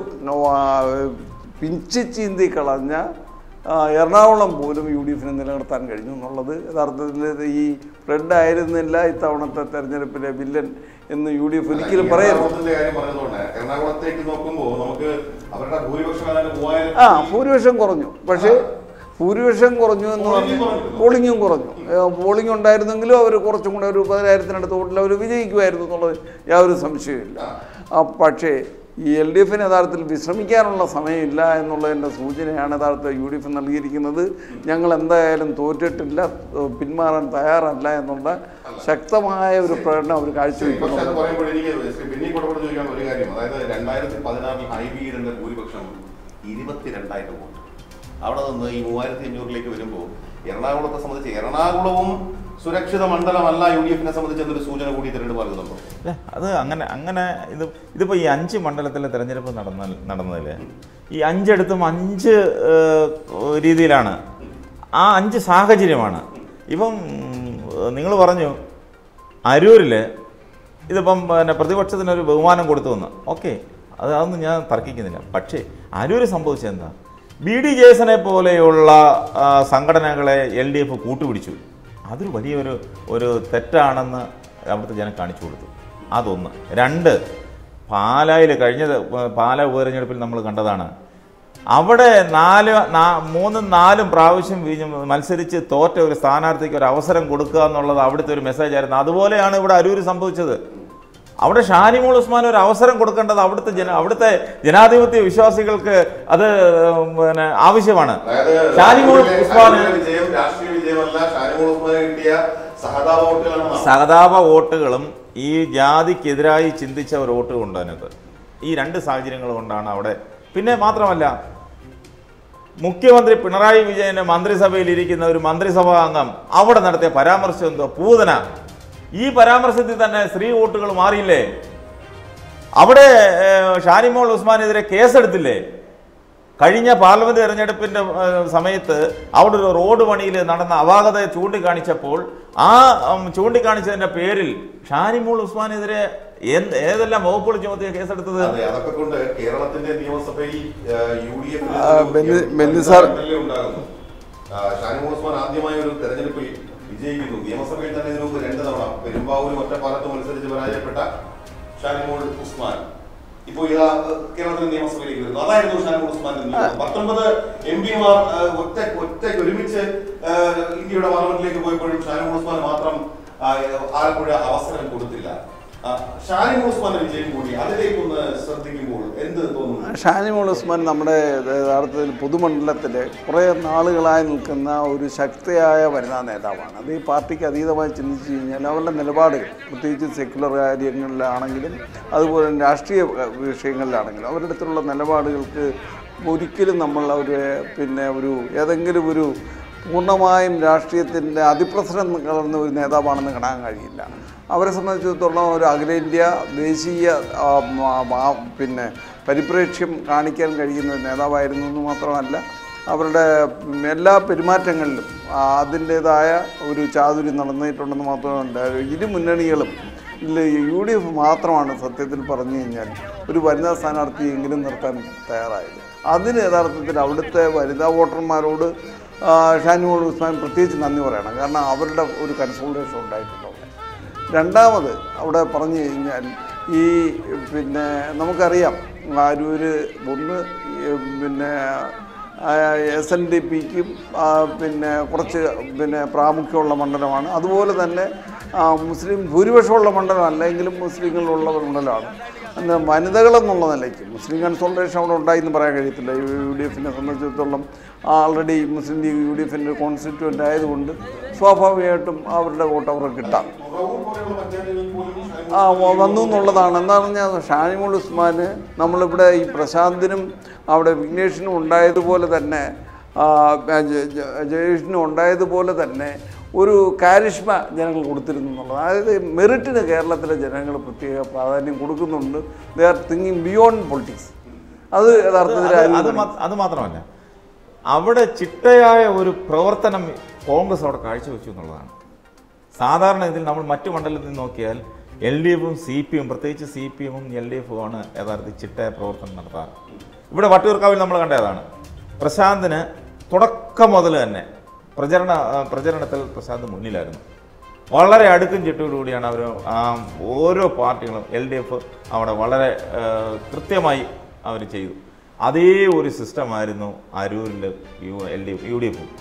പിഞ്ചി ചീന്തി കളഞ്ഞ ആ, എറണാകുളം പോലും യു ഡി എഫിനെ നിലനിർത്താൻ കഴിഞ്ഞു എന്നുള്ളത് യഥാർത്ഥത്തിൽ ഈ ഫ്ലഡ് ആയിരുന്നില്ല ഇത്തവണത്തെ തെരഞ്ഞെടുപ്പിലെ വില്ലൻ എന്ന് യു ഡി എഫ് ഒരിക്കലും പറയരുത് എറണാകുളത്തിന്റെ കാര്യം പറഞ്ഞതുകൊണ്ട് എറണാകുളത്തേക്ക് നോക്കുമ്പോൾ നമുക്ക് അവരുടെ ഭൂരിപക്ഷം ഏതാണ്ട് മൂവായിരം ആ ഭൂരിപക്ഷം കുറഞ്ഞു പക്ഷേ ഭൂരിപക്ഷം കുറഞ്ഞു എന്ന് പോളിംഗ് പറഞ്ഞു കുറഞ്ഞു. പോളിംഗും കുറഞ്ഞു ഏ, പോളിംഗ് ഉണ്ടായിരുന്നെങ്കിലും അവർ കുറച്ചും കൂടെ ഒരു പതിനായിരത്തിനടുത്ത് വോട്ടിൽ അവർ വിജയിക്കുമായിരുന്നു എന്നുള്ളത് യാതൊരു സംശയമില്ല ആ, പക്ഷേ ഈ എൽ ഡി എഫിന് യഥാർത്ഥത്തിൽ വിശ്രമിക്കാനുള്ള സമയമില്ല എന്നുള്ളതിൻ്റെ സൂചനയാണ് യഥാർത്ഥ യു ഡി എഫ് നൽകിയിരിക്കുന്നത് ഞങ്ങൾ എന്തായാലും തോറ്റിട്ടില്ല ഏ, പിന്മാറാൻ തയ്യാറല്ല എന്നുള്ള ശക്തമായ ഒരു പ്രകടനം അവർ പക്ഷെ അത് കാഴ്ചവെക്കുന്നുണ്ട് പറയുമ്പോൾ എനിക്ക് ശ്രീ ബിന്നി കൊടപടി ചോദിക്കാൻ ഒരു കാര്യം അതായത് രണ്ടായിരത്തി പതിനാറിൽ ഐ ബി ഈഡിന്റെ ഭൂരിപക്ഷം ഇരുപത്തിരണ്ടായിരം വോട്ട് അവിടെ നിന്ന് ഈ മൂവായിരത്തി അഞ്ഞൂറിലേക്ക് വരുമ്പോൾ എറണാകുളത്തെ സംബന്ധിച്ച് എറണാകുളവും സുരക്ഷിത മണ്ഡലമല്ല യു ഡി എഫിനെ സംബന്ധിച്ച് എന്നൊരു സൂചന കൂടി തിരഞ്ഞെടുപ്പ് നൽകുന്നുണ്ടോ അല്ല, അത് അങ്ങനെ അങ്ങനെ ഇത് ഇതിപ്പോൾ ഈ അഞ്ച് മണ്ഡലത്തിലെ തെരഞ്ഞെടുപ്പ് നടന്ന നടന്നതിൽ ഈ അഞ്ചെടുത്തും അഞ്ച് ഏഹ്, രീതിയിലാണ് ആ അഞ്ച് സാഹചര്യമാണ് ഇപ്പം നിങ്ങൾ പറഞ്ഞു അരൂരിൽ ഇതിപ്പം പിന്നെ പ്രതിപക്ഷത്തിനൊരു ബഹുമാനം കൊടുത്തു എന്ന് ഓക്കെ അത് അതൊന്നും ഞാൻ തർക്കിക്കുന്നില്ല പക്ഷേ അരൂര് സംഭവിച്ചത് എന്താ ബി ഡി ജെ എസിനെ പോലെയുള്ള ആ, സംഘടനകളെ എൽ ഡി എഫ് കൂട്ടുപിടിച്ചു അതൊരു വലിയൊരു ഒരു തെറ്റാണെന്ന് അവിടുത്തെ ജനം കാണിച്ചു കൊടുത്തു അതൊന്ന് രണ്ട് പാലായിൽ കഴിഞ്ഞ ദ- പാല ഉപതെരഞ്ഞെടുപ്പിൽ നമ്മൾ കണ്ടതാണ് അവിടെ നാല് നാ- മൂന്നും നാലും പ്രാവശ്യം വീഞ്ഞ് മത്സരിച്ച് തോറ്റ ഒരു സ്ഥാനാർത്ഥിക്ക് ഒരു അവസരം കൊടുക്കുക എന്നുള്ളത് അവിടുത്തെ ഒരു മെസ്സേജ് ആയിരുന്നു അതുപോലെയാണ് ഇവിടെ അരൂർ സംഭവിച്ചത് അവിടെ ഷാനിമോൾ ഉസ്മാൻ ഒരു അവസരം കൊടുക്കേണ്ടത് അവിടുത്തെ ജന അവിടുത്തെ ജനാധിപത്യ വിശ്വാസികൾക്ക് അത് ഉം, പിന്നെ ആവശ്യമാണ് അതായത് ഷാനിമോൾ അരൂരിലെ- ഉസ്മാന് അരൂരിലെ വിജയം രാഷ്ട്രീയ വിജയമല്ല ഷാനിമോൾ ഉസ്മാന് കിട്ടിയ സഹതാപ വോട്ടുകളാണ് സഹതാപ വോട്ടുകളും ഈ ജാതിക്കെതിരായി ചിന്തിച്ച ഒരു വോട്ടും ഉണ്ട് അതിനകത്ത് ഈ രണ്ട് സാഹചര്യങ്ങൾ കൊണ്ടാണ് അവിടെ പിന്നെ മാത്രമല്ല മുഖ്യമന്ത്രി പിണറായി വിജയന്റെ മന്ത്രിസഭയിൽ ഇരിക്കുന്ന ഒരു മന്ത്രിസഭാ അംഗം അവിടെ നടത്തിയ പരാമർശം എന്തോ പൂതന ഈ പരാമർശത്തിൽ തന്നെ സ്ത്രീ വോട്ടുകൾ മാറിയില്ലേ അവിടെ ഏഹ്, ഷാനിമോൾ ഉസ്മാനെതിരെ കേസെടുത്തില്ലേ കഴിഞ്ഞ പാർലമെന്റ് തെരഞ്ഞെടുപ്പിന്റെ ഏഹ്, സമയത്ത് അവിടെ ഒരു റോഡ് പണിയിൽ നടന്ന അപാകതയെ ചൂണ്ടിക്കാണിച്ചപ്പോൾ ആ ഉം, ചൂണ്ടിക്കാണിച്ചതിന്റെ പേരിൽ ഷാനിമോൾ ഉസ്മാനെതിരെ എന്ത് ഏതെല്ലാം വകുപ്പുകൾ ചുമത്തിയ കേസെടുത്തത് അതെ അതൊക്കെ കൊണ്ട് കേരളത്തിന്റെ നിയമസഭയിൽ യു ഡി എഫ് ആ, ബെന്നി- ബെന്നി സാർ- ഉണ്ടാകുന്നു ആ, ഷാനിമോൾ ഉസ്മാൻ ആദ്യമായ ഒരു തെരഞ്ഞെടുപ്പിൽ വിജയിക്കുന്നു നിയമസഭയിൽ തന്നെ ഇതിനു മുമ്പ് രണ്ട് തവണ പെരുമ്പാവൂരും ഒറ്റപ്പാലത്തും മത്സരിച്ച് പരാജയപ്പെട്ട ഷാനിമോൾ ഉസ്മാൻ ഇപ്പോ ഇതാ കേരളത്തിലെ നിയമസഭയിലേക്ക് വരുന്നു അതായിരുന്നു ഷാനിമോൾ ഉസ്മാൻ പത്തൊമ്പത് എം പിമാർ ഒറ്റ ഒറ്റ ഒരുമിച്ച് ആ, ഇന്ത്യയുടെ പാർലമെന്റിലേക്ക് പോയപ്പോഴും ഷാനിമോൾ ഉസ്മാൻ മാത്രം ആ, ആലപ്പുഴ അവസരം കൊടുത്തില്ല ആ, ഷാനിമോൾ ഉസ്മാന്റെ വിജയം കൂടി അതിലേക്കൊന്ന് ശ്രദ്ധിക്കുമ്പോൾ എന്ത് തോന്നുന്നു ഷാനിമോൾ ഉസ്മാൻ നമ്മുടെ യഥാർത്ഥത്തിൽ പൊതുമണ്ഡലത്തിൽ കുറേ നാളുകളായി നിൽക്കുന്ന ഒരു ശക്തിയായ വനിതാ നേതാവാണ് അത് ഈ പാർട്ടിക്ക് അതീതമായി ചിന്തിച്ചു കഴിഞ്ഞാൽ അവരുടെ നിലപാടുകൾ പ്രത്യേകിച്ച് സെക്യുലർ കാര്യങ്ങളിലാണെങ്കിലും അതുപോലെ തന്നെ രാഷ്ട്രീയ വിഷയങ്ങളിലാണെങ്കിലും അവരുടെ അടുത്തുള്ള നിലപാടുകൾക്ക് ഒരിക്കലും നമ്മൾ ഒരു പിന്നെ ഒരു ഏതെങ്കിലും ഒരു പൂർണ്ണമായും രാഷ്ട്രീയത്തിൻ്റെ അതിപ്രസരം കലർന്ന ഒരു നേതാവാണെന്ന് കാണാൻ കഴിയില്ല അവരെ സംബന്ധിച്ചിടത്തോളം ഒരു അഖിലേന്ത്യാ ദേശീയ ആ, മ- മ- പിന്നെ പരിപ്രേക്ഷ്യം കാണിക്കാൻ കഴിയുന്ന ഒരു നേതാവായിരുന്നു എന്ന് മാത്രമല്ല അവരുടെ എല്ലാ പെരുമാറ്റങ്ങളിലും ആ, അതിൻ്റേതായ ഒരു ചാതുര്യം നടന്നിട്ടുണ്ടെന്ന് മാത്രമല്ല ഇരു മുന്നണികളും ഇല്ല യു ഡി എഫ് മാത്രമാണ് സത്യത്തിൽ പറഞ്ഞു കഴിഞ്ഞാൽ ഒരു വനിതാ സ്ഥാനാർത്ഥിയെങ്കിലും നിർത്താൻ തയ്യാറായത് അതിന് യഥാർത്ഥത്തിൽ അവിടുത്തെ വനിതാ വോട്ടർമാരോട് ആ, ഷാനിമോൾ ഉസ്മാൻ പ്രത്യേകിച്ച് നന്ദി പറയണം കാരണം അവരുടെ ഒരു കൺസോൾട്ടേഷൻ ഉണ്ടായിട്ടുണ്ട് അവിടെ രണ്ടാമത് അവിടെ പറഞ്ഞു കഴിഞ്ഞാൽ ഈ പിന്നെ നമുക്കറിയാം ആരൂര് ഒന്ന് ഈ പിന്നെ എസ് എൻ ഡി പിക്കും പിന്നെ കുറച്ച് പിന്നെ പ്രാമുഖ്യമുള്ള മണ്ഡലമാണ് അതുപോലെ തന്നെ ആ, മുസ്ലിം ഭൂരിപക്ഷമുള്ള മണ്ഡലം അല്ലെങ്കിലും മുസ്ലിങ്ങളുള്ള മണ്ഡലമാണ് എന്നാൽ വനിതകളെന്നുള്ള നിലയ്ക്ക് മുസ്ലിം കൺസോൾട്ടേഷൻ അവിടെ ഉണ്ടായി എന്ന് പറയാൻ കഴിയത്തില്ല യു ഡി എഫിനെ സംബന്ധിച്ചിടത്തോളം already Muslim League U D എഫിൻ്റെ കോൺസ്റ്റിറ്റ്യൂൻ്റ് ആയതുകൊണ്ട് സ്വാഭാവികമായിട്ടും അവരുടെ വോട്ട് അവർക്ക് കിട്ടാം റൗൾ പോലെയുള്ള പഞ്ചായത്തുകളിൽ പോലും ഷാനിമോൾ ആ വ- വന്നു എന്നുള്ളതാണ് എന്താ പറഞ്ഞാൽ ഷാനിമോൾ ഉസ്മാന് നമ്മളിവിടെ ഈ പ്രശാന്തിനും അവിടെ വിഘ്നേഷിനും ഉണ്ടായതുപോലെ തന്നെ ആ, ജ- ജ- ജയേഷിനും ഉണ്ടായതുപോലെ തന്നെ ഒരു കാരിഷ്മ ജനങ്ങൾ കൊടുത്തിരുന്നു എന്നുള്ളത് അതായത് മെറിറ്റിന് കേരളത്തിലെ ജനങ്ങൾ പ്രത്യേക പ്രാധാന്യം കൊടുക്കുന്നുണ്ട് they are thinking beyond politics അത് യഥാർത്ഥത്തിൽ അത് ആരും അത് മാ- അത് മാത്രമല്ല അവിടെ ചിട്ടയായ ഒരു പ്രവർത്തനം കോൺഗ്രസ് അവിടെ കാഴ്ചവെച്ചു എന്നുള്ളതാണ് സാധാരണ ഇതിൽ നമ്മൾ മറ്റു മണ്ഡലത്തിൽ നിന്ന് നോക്കിയാൽ എൽ ഡി എഫും സി പി എം പ്രത്യേകിച്ച് സി പി എമ്മും എൽ ഡി എഫും ആണ് യഥാർത്ഥത്തിൽ ചിട്ടയ പ്രവർത്തനം നടത്താറ് ഇവിടെ വട്ടിയൂർക്കാവിൽ നമ്മൾ കണ്ടതാണ് പ്രശാന്തിന് തുടക്കം മുതൽ തന്നെ പ്രചരണ ആ, പ്രചരണത്തിൽ പ്രശാന്ത് മുന്നിലായിരുന്നു വളരെ അടുക്കും ചിട്ടയോടുകൂടിയാണ് അവർ ഓരോ പാർട്ടികളും എൽ ഡി എഫ് അവിടെ വളരെ ആ, കൃത്യമായി അവർ ചെയ്തു അതേ ഒരു സിസ്റ്റമായിരുന്നു അരൂരിൽ U L D F U D എഫും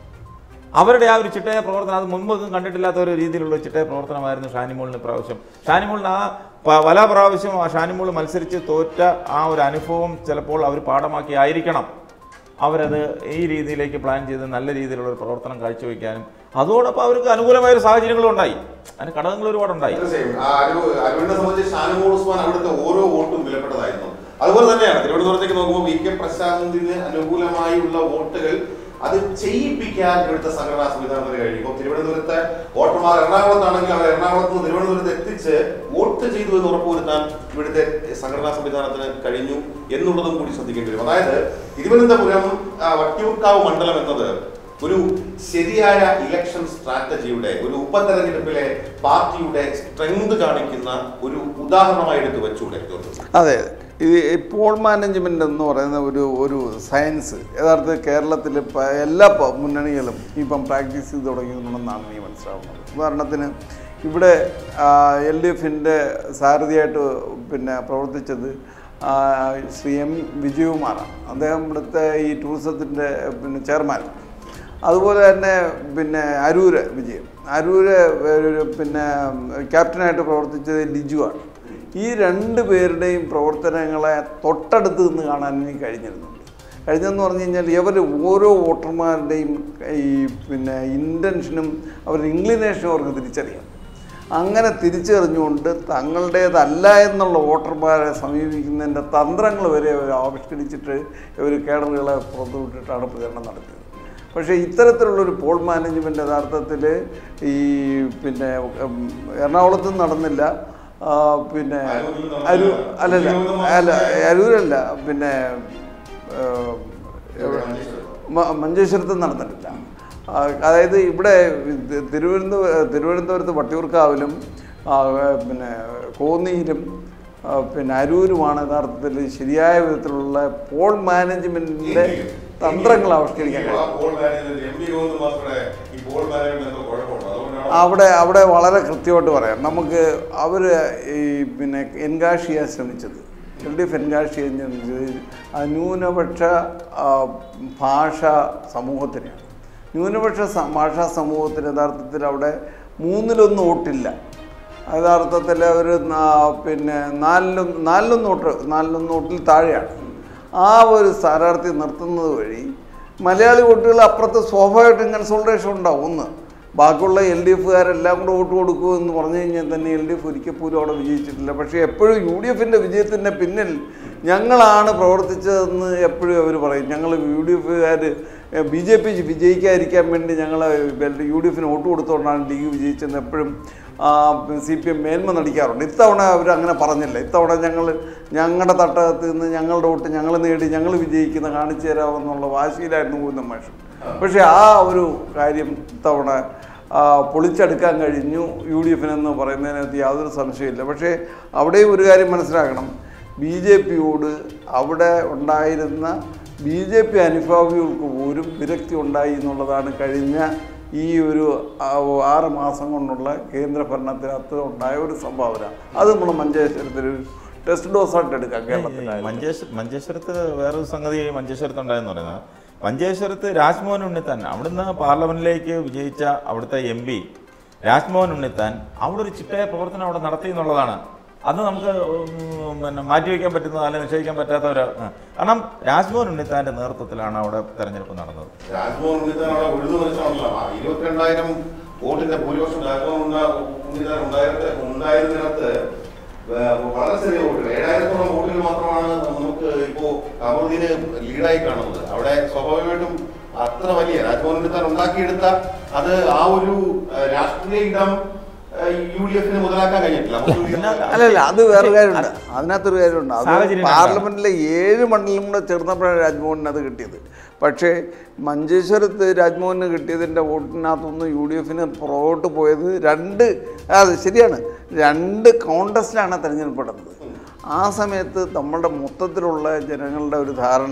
അവരുടെ ആ ഒരു ചിട്ടയ പ്രവർത്തനം അത് മുമ്പൊന്നും കണ്ടിട്ടില്ലാത്ത ഒരു രീതിയിലുള്ള ചിട്ടയ പ്രവർത്തനമായിരുന്നു ഷാനിമോളിന് പ്രാവശ്യം ഷാനിമോളിന് ആ പ- പല പ്രാവശ്യം ആ ഷാനിമോൾ മത്സരിച്ച് തോറ്റ ആ ഒരു അനുഭവം ചിലപ്പോൾ അവർ പാഠമാക്കി ആയിരിക്കണം അവരത് ഈ രീതിയിലേക്ക് പ്ലാൻ ചെയ്ത് നല്ല രീതിയിലുള്ള ഒരു പ്രവർത്തനം കാഴ്ചവെക്കാനും അതോടൊപ്പം അവർക്ക് അനുകൂലമായ ഒരു സാഹചര്യങ്ങളും ഉണ്ടായി അതിന് ഘടകങ്ങൾ ഒരുപാടുണ്ടായി തീർച്ചയായും ആ അരു- അരുണിനെ സംബന്ധിച്ച് ഷാനുമോൾ ഉസ്മാൻ അവിടുത്തെ ഓരോ വോട്ടും വിലപ്പെട്ടതായിരുന്നു അതുപോലെ തന്നെയാണ് തിരുവനന്തപുരത്തേക്ക് നോക്കുമ്പോൾ വി കെ പ്രശാന്തിന് അനുകൂലമായുള്ള വോട്ടുകൾ അത് ചെയ്യിപ്പിക്കാൻ ഇവിടുത്തെ സംഘടനാ സംവിധാനത്തിന് കഴിയും ഇപ്പോൾ തിരുവനന്തപുരത്തെ വോട്ടർമാർ എറണാകുളത്താണെങ്കിൽ അവർ എറണാകുളത്ത് നിന്ന് തിരുവനന്തപുരത്ത് എത്തിച്ച് വോട്ട് ചെയ്തു എന്ന് ഉറപ്പുവരുത്താൻ ഇവിടുത്തെ സംഘടനാ സംവിധാനത്തിന് കഴിഞ്ഞു എന്നുള്ളതും കൂടി ശ്രദ്ധിക്കേണ്ടി വരും അതായത് തിരുവനന്തപുരം ആ, വട്ടിയൂർക്കാവ് മണ്ഡലം എന്നത് ഒരു ശരിയായ ഇലക്ഷൻ സ്ട്രാറ്റജിയുടെ ഒരു ഉപതെരഞ്ഞെടുപ്പിലെ പാർട്ടിയുടെ സ്ട്രെങ്ത് കാണിക്കുന്ന ഒരു ഉദാഹരണമായി എടുത്ത് വെച്ചൂടെ ജോർജ്? അതെ ഇത് ഈ പോൾ മാനേജ്മെൻ്റ് എന്ന് പറയുന്ന ഒരു ഒരു സയൻസ് യഥാർത്ഥത്തിൽ കേരളത്തിൽ ഇപ്പം എല്ലാ പ- മുന്നണികളും ഇപ്പം പ്രാക്ടീസ് ചെയ്ത് തുടങ്ങിയിട്ടുണ്ടെന്നാണ് എനിക്ക് മനസ്സിലാവുന്നത് ഉദാഹരണത്തിന് ഇവിടെ എൽ ഡി എഫിൻ്റെ സാരഥിയായിട്ട് പിന്നെ പ്രവർത്തിച്ചത് ആ, ശ്രീ എം വിജയകുമാറാണ് അദ്ദേഹം ഇവിടുത്തെ ഈ ടൂറിസത്തിൻ്റെ പിന്നെ ചെയർമാൻ അതുപോലെ തന്നെ പിന്നെ അരൂര് വിജയൻ അരൂര് ഒരു പിന്നെ ക്യാപ്റ്റനായിട്ട് പ്രവർത്തിച്ചത് ലിജുവാണ് ഈ രണ്ട് പേരുടെയും പ്രവർത്തനങ്ങളെ തൊട്ടടുത്ത് നിന്ന് കാണാൻ എനിക്ക് കഴിഞ്ഞിരുന്നുണ്ട് കഴിഞ്ഞെന്ന് പറഞ്ഞു കഴിഞ്ഞാൽ ഇവർ ഓരോ വോട്ടർമാരുടെയും ഈ പിന്നെ ഇൻറ്റൻഷനും അവരുടെ ഇൻക്ലിനേഷനും അവർക്ക് തിരിച്ചറിയാം അങ്ങനെ തിരിച്ചറിഞ്ഞുകൊണ്ട് തങ്ങളുടേതല്ല എന്നുള്ള വോട്ടർമാരെ സമീപിക്കുന്നതിൻ്റെ തന്ത്രങ്ങൾ വരെ അവർ ആവിഷ്കരിച്ചിട്ട് ഇവർ കേഡറുകളെ പുറത്തു വിട്ടിട്ടാണ് പ്രചരണം നടത്തിയത് പക്ഷേ ഇത്തരത്തിലുള്ളൊരു പോൾ മാനേജ്മെൻറ്റ് യഥാർത്ഥത്തിൽ ഈ പിന്നെ ഉം, എറണാകുളത്തും നടന്നില്ല ആ, പിന്നെ അരൂരിൽ നടന്നില്ല. അരൂ അല്ലല്ല അല്ല അരൂരല്ല പിന്നെ ആ, ഇവിടെ മഞ്ചേശ്വരം. മ- മഞ്ചേശ്വരത്ത് നടന്നിട്ടില്ല ആ, അതായത് ഇവിടെ ഇത് തിരുവനന്തപുരം തിരുവനന്തപുരത്ത് വട്ടിയൂർക്കാവിലും ആ, പിന്നെ കോന്നിയിലും ആ, പിന്നെ അരൂരുമാണ് യഥാർത്ഥത്തിൽ ശരിയായ വിധത്തിലുള്ള പോൾ മാനേജ്മെന്റിന്റെ എങ്കിലും- തന്ത്രങ്ങൾ ആവിഷ്കരിക്കാൻ എങ്കിലും ആ കഴിയും poll management M P Govind മാസ്റ്ററുടെ ഈ പോൾ മാനേജ്മെന്റ് എന്തോ കുഴപ്പമുണ്ട് അതുകൊണ്ടാണ് അവിടെ അവിടെ വളരെ കൃത്യമായിട്ട് പറയാം നമുക്ക് അവർ ഈ പിന്നെ എൻകാഷ് ചെയ്യാൻ ശ്രമിച്ചത് എൽ ഡി എഫ് എൻകാഷ് ചെയ്യാൻ ശ്രമിച്ചത് ആ ന്യൂനപക്ഷ ആ, ഭാഷ സമൂഹത്തിനെയാണ് ന്യൂനപക്ഷ സ- ഭാഷാ സമൂഹത്തിന് യഥാർത്ഥത്തിൽ അവിടെ മൂന്നിലൊന്നും വോട്ടില്ല യഥാർത്ഥത്തിൽ ഒരു നാ- പിന്നെ നാലിലും നാലിലൊന്ന് വോട്ട് നാലിലൊന്ന് വോട്ടിൽ താഴെയാണ് ആ ഒരു സ്ഥാനാർത്ഥി നിർത്തുന്നത് വഴി മലയാളി വോട്ടുകൾ അപ്പുറത്ത് സ്വാഭാവികമായിട്ടും കൺസോൾട്ടേഷൻ ഉണ്ടാവും ഒന്ന് ബാക്കിയുള്ള എൽ ഡി എഫുകാരെല്ലാം കൂടെ വോട്ട് കൊടുക്കൂ എന്ന് പറഞ്ഞു കഴിഞ്ഞാൽ തന്നെ എൽ ഡി എഫ് ഒരിക്കൽ പോലും അവിടെ വിജയിച്ചിട്ടില്ല പക്ഷേ എപ്പോഴും യു ഡി എഫിൻ്റെ വിജയത്തിൻ്റെ പിന്നിൽ ഞങ്ങളാണ് പ്രവർത്തിച്ചതെന്ന് എപ്പോഴും അവർ പറയും ഞങ്ങൾ യു ഡി എഫുകാർ ബി ജെ പി വിജയിക്കാതിരിക്കാൻ വേണ്ടി ഞങ്ങൾ യു ഡി എഫിന് വോട്ട് കൊടുത്തുകൊണ്ടാണ് ലീഗ് വിജയിച്ചതെന്ന് എപ്പോഴും സി പി എം മേന്മ നടിക്കാറുണ്ട് ഇത്തവണ അവർ അങ്ങനെ പറഞ്ഞില്ല ഇത്തവണ ഞങ്ങൾ ഞങ്ങളുടെ തട്ടകത്ത് നിന്ന് ഞങ്ങളുടെ വോട്ട് ഞങ്ങൾ നേടി ഞങ്ങൾ വിജയിക്കുന്ന കാണിച്ചു തരാമെന്നുള്ള വാശിയിലായിരുന്നു ഗോവിന്ദ മാഷ് പക്ഷേ ആ ഒരു കാര്യം ഇത്തവണ ആ, പൊളിച്ചെടുക്കാൻ കഴിഞ്ഞു യു ഡി എഫിനെന്ന് പറയുന്നതിനകത്ത് യാതൊരു സംശയമില്ല പക്ഷേ അവിടെയും ഒരു കാര്യം മനസ്സിലാക്കണം ബി ജെ പിയോട് അവിടെ ഉണ്ടായിരുന്ന ബി ജെ പി അനുഭാവികൾക്ക് പോലും വിരക്തി ഉണ്ടായി എന്നുള്ളതാണ് കഴിഞ്ഞ ഈ ഒരു ആ, ആറ് മാസം കൊണ്ടുള്ള കേന്ദ്ര ഭരണത്തിനകത്ത് ഉണ്ടായ ഒരു സംഭാവന അത് നമ്മൾ മഞ്ചേശ്വരത്തിൽ ഒരു ടെസ്റ്റ് ഡോസായിട്ട് എടുക്കാം കേരളത്തിലായാലും മഞ്ചേശ്വര മഞ്ചേശ്വരത്ത് വേറൊരു സംഗതി മഞ്ചേശ്വരത്ത് ഉണ്ടായെന്ന് പറയുന്നത് മഞ്ചേശ്വരത്ത് രാജ്മോഹൻ ഉണ്ണിത്താൻ അവിടുന്ന് പാർലമെന്റിലേക്ക് വിജയിച്ച അവിടുത്തെ എം പി രാജ്മോഹൻ ഉണ്ണിത്താൻ അവിടെ ഒരു ചിട്ടയ പ്രവർത്തനം അവിടെ നടത്തി എന്നുള്ളതാണ് അത് നമുക്ക് ഉം, പിന്നെ മാറ്റിവെക്കാൻ പറ്റുന്ന അല്ലെങ്കിൽ നിഷേധിക്കാൻ പറ്റാത്ത ഒരു ആ. കാരണം രാജ്മോഹൻ ഉണ്ണിത്താന്റെ നേതൃത്വത്തിലാണ് അവിടെ തെരഞ്ഞെടുപ്പ് നടന്നത് രാജ്മോഹൻ ഉണ്ണിത്താൻ അവിടെ ഉഴുതു മനുഷ്യനാണല്ലോ ആ ഇരുപത്തിരണ്ടായിരം വോട്ടിന്റെ ഭൂരിപക്ഷം രാജ്മോഹൻ ഉണ്ണ- ഉണ്ണിത്താൻ ഉണ്ടായിരുന്ന ഉണ്ടായിരുന്നിടത്ത് വേ- വളരെ ചെറിയ വോട്ടുകൾ ഏഴായിരത്തോളം വോട്ടുകൾ മാത്രമാണ് നമുക്ക് ഇപ്പോ കമറുദ്ദീന് ലീഡായി കാണുന്നത് അവിടെ സ്വാഭാവികമായിട്ടും അത്ര വലിയ രാജ്മോഹൻ ഉണ്ണിത്താൻ ഉണ്ടാക്കിയെടുത്ത അത് ആ ഒരു ഏഹ്, രാഷ്ട്രീയ ഇടം യു ഡി എഫിന് മുതലാക്കാൻ കഴിഞ്ഞിട്ടില്ല മുസ്ലിം ലീഗ് അല്ലല്ല അത് വേറെ കാര്യമുണ്ട് അതിനകത്തൊരു കാര്യമുണ്ട് അത് സാഹചര്യം പാർലമെന്റിലെ ഏഴ് മണ്ഡലം കൂടെ ചേർന്നപ്പോഴാണ് രാജ്മോഹന് അത് കിട്ടിയത് പക്ഷേ മഞ്ചേശ്വരത്ത് രാജ്മോഹന് കിട്ടിയതിൻ്റെ വോട്ടിനകത്തൊന്നും യു ഡി എഫിന് പുറകോട്ട് പോയത് രണ്ട് അത് ശരിയാണ് രണ്ട് കോൺടസ്റ്റിലാണ് തിരഞ്ഞെടുപ്പ് നടന്നത് ആ സമയത്ത് നമ്മളുടെ മൊത്തത്തിലുള്ള ജനങ്ങളുടെ ഒരു ധാരണ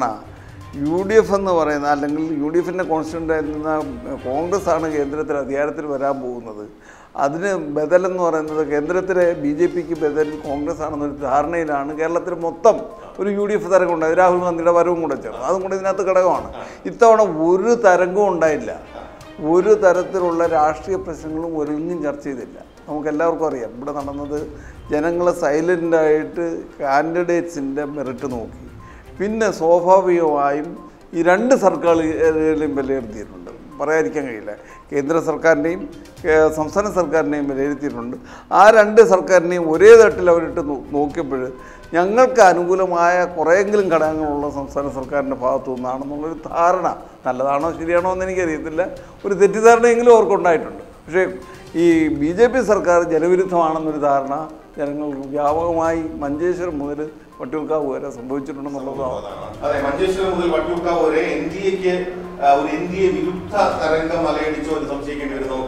യു ഡി എഫ് എന്ന് പറയുന്ന അല്ലെങ്കിൽ യു ഡി എഫിൻ്റെ കോൺസ്റ്റിറ്റ്യൂൻ്റ് ആയിരുന്ന കോൺഗ്രസ് ആണ് കേന്ദ്രത്തിൽ അധികാരത്തിൽ വരാൻ പോകുന്നത് അതിന് ബദൽ എന്ന് പറയുന്നത് കേന്ദ്രത്തിലെ ബി ജെ പിക്ക് ബദൽ കോൺഗ്രസ് ആണെന്നൊരു ധാരണയിലാണ് കേരളത്തിൽ മൊത്തം ഒരു യു ഡി എഫ് തരംഗം ഉണ്ടായത് രാഹുൽ ഗാന്ധിയുടെ വരവും കൂടെ ചേർന്ന് അതും കൂടെ ഇതിനകത്ത് ഘടകമാണ് ഇത്തവണ ഒരു തരംഗവും ഉണ്ടായില്ല ഒരു തരത്തിലുള്ള രാഷ്ട്രീയ പ്രശ്നങ്ങളും ഒരൊന്നും ചർച്ച ചെയ്തില്ല നമുക്ക് എല്ലാവർക്കും അറിയാം ഇവിടെ നടന്നത് ജനങ്ങൾ സൈലൻ്റായിട്ട് കാൻഡിഡേറ്റ്സിൻ്റെ മെറിറ്റ് നോക്കി പിന്നെ സ്വാഭാവികമായും ഈ രണ്ട് സർക്കാരുകളെയും വിലയിരുത്തിയിട്ടുണ്ട് പറയാതിരിക്കാൻ കഴിയില്ല കേന്ദ്ര സർക്കാരിനെയും കേ- സംസ്ഥാന സർക്കാരിനെയും വിലയിരുത്തിയിട്ടുണ്ട് ആ രണ്ട് സർക്കാരിനെയും ഒരേ തട്ടിൽ അവരിട്ട് നോ- നോക്കിയപ്പോൾ ഞങ്ങൾക്ക് അനുകൂലമായ കുറേയെങ്കിലും ഘടകങ്ങളുള്ള സംസ്ഥാന സർക്കാരിൻ്റെ ഭാഗത്തു നിന്നാണെന്നുള്ളൊരു ധാരണ നല്ലതാണോ ശരിയാണോ എന്ന് എനിക്കറിയത്തില്ല ഒരു തെറ്റിദ്ധാരണയെങ്കിലും അവർക്കുണ്ടായിട്ടുണ്ട് പക്ഷേ ഈ ബി ജെ പി സർക്കാർ ജനവിരുദ്ധമാണെന്നൊരു ധാരണ ജനങ്ങൾക്ക് വ്യാപകമായി മഞ്ചേശ്വരം മുതൽ വട്ടിയൂർക്കാവ് വരെ സംഭവിച്ചിട്ടുണ്ടെന്നുള്ളതാണ് അതെ മഞ്ചേശ്വരം മുതൽ വട്ടിയൂർക്കാവ് വരെ എൻ ഡി എക്ക് ഒരു എൻ ഡി എ വിരുദ്ധ തരംഗം അലയടിച്ചോ എന്ന് സംശയിക്കേണ്ടി വരും നമുക്ക്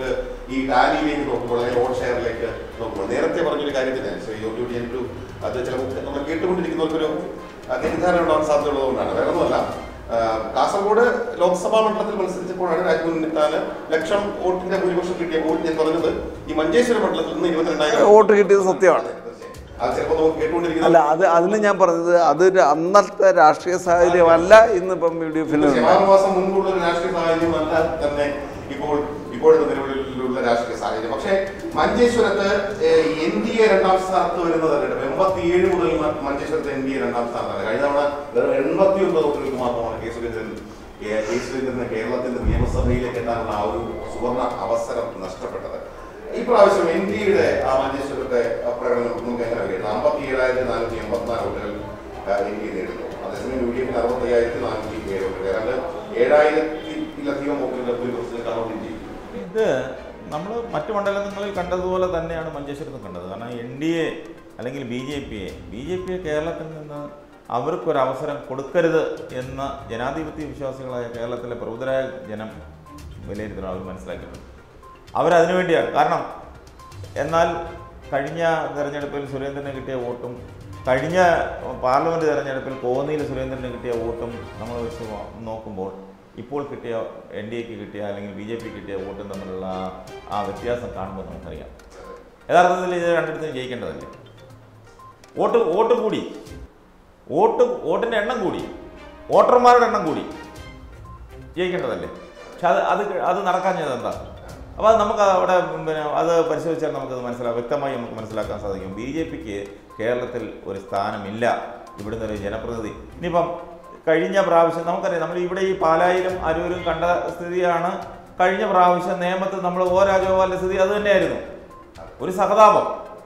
ഈ ടാലിയിലേക്ക് നോക്കുമ്പോൾ അല്ലെങ്കിൽ വോട്ട് ഷെയറിലേക്ക് നോക്കുമ്പോൾ നേരത്തെ പറഞ്ഞൊരു കാര്യത്തിന് ശ്രീ യോഗി ഒരു അത് ചില നമ്മൾ കേട്ടുകൊണ്ടിരിക്കുന്നവർക്കൊരു ആ, തെറ്റിദ്ധാരണ ഉണ്ടാകാൻ സാധ്യതയുള്ളതുകൊണ്ടാണ് വേറെ ഒന്നുമല്ല ആ, കാസർഗോഡ് ലോക്സഭാ മണ്ഡലത്തിൽ മത്സരിച്ചപ്പോഴാണ് രാജ്മോഹൻ ഉണ്ണിത്താന് ലക്ഷം വോട്ടിന്റെ ഭൂരിപക്ഷം കിട്ടിയപ്പോൾ ഞാൻ പറഞ്ഞത് ഈ മഞ്ചേശ്വരം മണ്ഡലത്തിൽ നിന്ന് ഇരുപത്തിരണ്ടായിരം വോട്ട് കിട്ടിയത് സത്യമാണ്. അത് ചിലപ്പോൾ നമുക്ക് കേട്ടുകൊണ്ടിരിക്കുന്ന അല്ല അത് അതിന് ഞാൻ പറഞ്ഞത് അതൊരു അന്നത്തെ രാഷ്ട്രീയ സാഹചര്യമല്ല ഇന്നിപ്പം യു ഡി എഫിന് ആറ് മാസം മുൻപുള്ള ഒരു രാഷ്ട്രീയ സാഹചര്യം അല്ല തന്നെ ഇപ്പോൾ ഇപ്പോഴത്തെ നിലവിലുള്ള രാഷ്ട്രീയ സാഹചര്യം പക്ഷേ മഞ്ചേശ്വരത്ത് എൻ ഡി എ രണ്ടാം സ്ഥാനത്ത് വരുന്ന തെരഞ്ഞെടുപ്പ് എൺപത്തിയേഴ് മുതൽ മ- മഞ്ചേശ്വരത്ത് എൻ ഡി എ രണ്ടാം സ്ഥാനത്താണ് കഴിഞ്ഞ തവണ വെറും എൺപത്തി ഒമ്പത് വോട്ടുകൾക്ക് മാത്രമാണ് കെ സുരേന്ദ്രൻ കെ- കെ സുരേന്ദ്രന് കേരളത്തിന്റെ നിയമസഭയിലേക്ക് എത്താനുള്ള ആ ഒരു സുവർണ അവസരം നഷ്ടപ്പെട്ടത് ഈ പ്രാവശ്യം എൻ ഡി എയുടെ ആ മഞ്ചേശ്വരത്തെ ആ പ്രകടനം നമുക്ക് എങ്ങനെ വിലയിരുത്താം അമ്പത്തി ഏഴായിരത്തി നാനൂറ്റി എൺപത്തിനാല് വോട്ടുകൾ എൻ ഡി എ നേടുന്നു അതേസമയം യു ഡി എഫിന് അറുപത്തി അയ്യായിരത്തി നാനൂറ്റി ഏഴ് വോട്ടുകൾ ഏതാണ്ട് ഏഴായിരത്തിലധികം വോട്ടുകളുടെ ഭൂരിപക്ഷത്തിൽ കാണുകയും ചെയ്യും ഇത് നമ്മൾ മറ്റു മണ്ഡലങ്ങളിൽ കണ്ടതുപോലെ തന്നെയാണ് മഞ്ചേശ്വരത്തും കണ്ടത് കാരണം എൻ ഡി എ അല്ലെങ്കിൽ ബി ജെ പിയെ ബി ജെ പിയെ കേരളത്തിൽ നിന്ന് അവർക്കൊരവസരം കൊടുക്കരുത് എന്ന ജനാധിപത്യ വിശ്വാസികളായ കേരളത്തിലെ പ്രബുദ്ധരായ ജനം വിലയിരുത്തണം അവർ മനസ്സിലാക്കിയിട്ടുണ്ട് അവരതിനു വേണ്ടിയാണ് കാരണം എന്നാൽ കഴിഞ്ഞ തെരഞ്ഞെടുപ്പിൽ സുരേന്ദ്രന് കിട്ടിയ വോട്ടും കഴിഞ്ഞ പാർലമെൻറ്റ് തെരഞ്ഞെടുപ്പിൽ കോന്നിയിൽ സുരേന്ദ്രന് കിട്ടിയ വോട്ടും നമ്മൾ വെച്ച് നോക്കുമ്പോൾ ഇപ്പോൾ കിട്ടിയ എൻ ഡി എക്ക് കിട്ടിയ അല്ലെങ്കിൽ ബി ജെ പി കിട്ടിയ വോട്ടും തമ്മിലുള്ള ആ- ആ വ്യത്യാസം കാണുമ്പോൾ നമുക്കറിയാം യഥാർത്ഥത്തിൽ ഇത് രണ്ടിടത്തും ജയിക്കേണ്ടതല്ലേ വോട്ട് വോട്ട് കൂടി വോട്ട് വോട്ടിൻ്റെ എണ്ണം കൂടി വോട്ടർമാരുടെ എണ്ണം കൂടി ജയിക്കേണ്ടതല്ലേ പക്ഷെ അത് അത് അത് നടക്കാഞ്ഞത് എന്താ അപ്പോൾ അത് നമുക്ക് അവിടെ പിന്നെ അത് പരിശോധിച്ചാൽ നമുക്കത് മനസ്സിലാക്കാം വ്യക്തമായി നമുക്ക് മനസ്സിലാക്കാൻ സാധിക്കും ബി ജെ പിക്ക് കേരളത്തിൽ ഒരു സ്ഥാനമില്ല ഇവിടുന്ന് ഒരു ജനപ്രതിനിധി ഇനിയിപ്പം കഴിഞ്ഞ പ്രാവശ്യം നമുക്കറിയാം നമ്മൾ ഇവിടെ ഈ പാലായിലും അരൂരും കണ്ട സ്ഥിതിയാണ് കഴിഞ്ഞ പ്രാവശ്യം നേമത്ത് നമ്മൾ ഓ രാജഗോപാലിൻ്റെ സ്ഥിതി അത് തന്നെയായിരുന്നു ഒരു സഹതാപം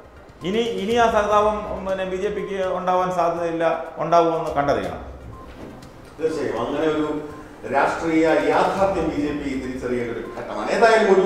ഇനി ഇനി ആ സഹതാപം പിന്നെ ബി ജെ പിക്ക് ഉണ്ടാവാൻ സാധ്യതയില്ല ഉണ്ടാവുമെന്ന് കണ്ടറിയണം തീർച്ചയായും അങ്ങനെ ഒരു രാഷ്ട്രീയ യാഥാർത്ഥ്യം ബി ജെ പി തിരിച്ചറിയേണ്ട ഒരു ഘട്ടമാണ് ഏതായാലും ഒരു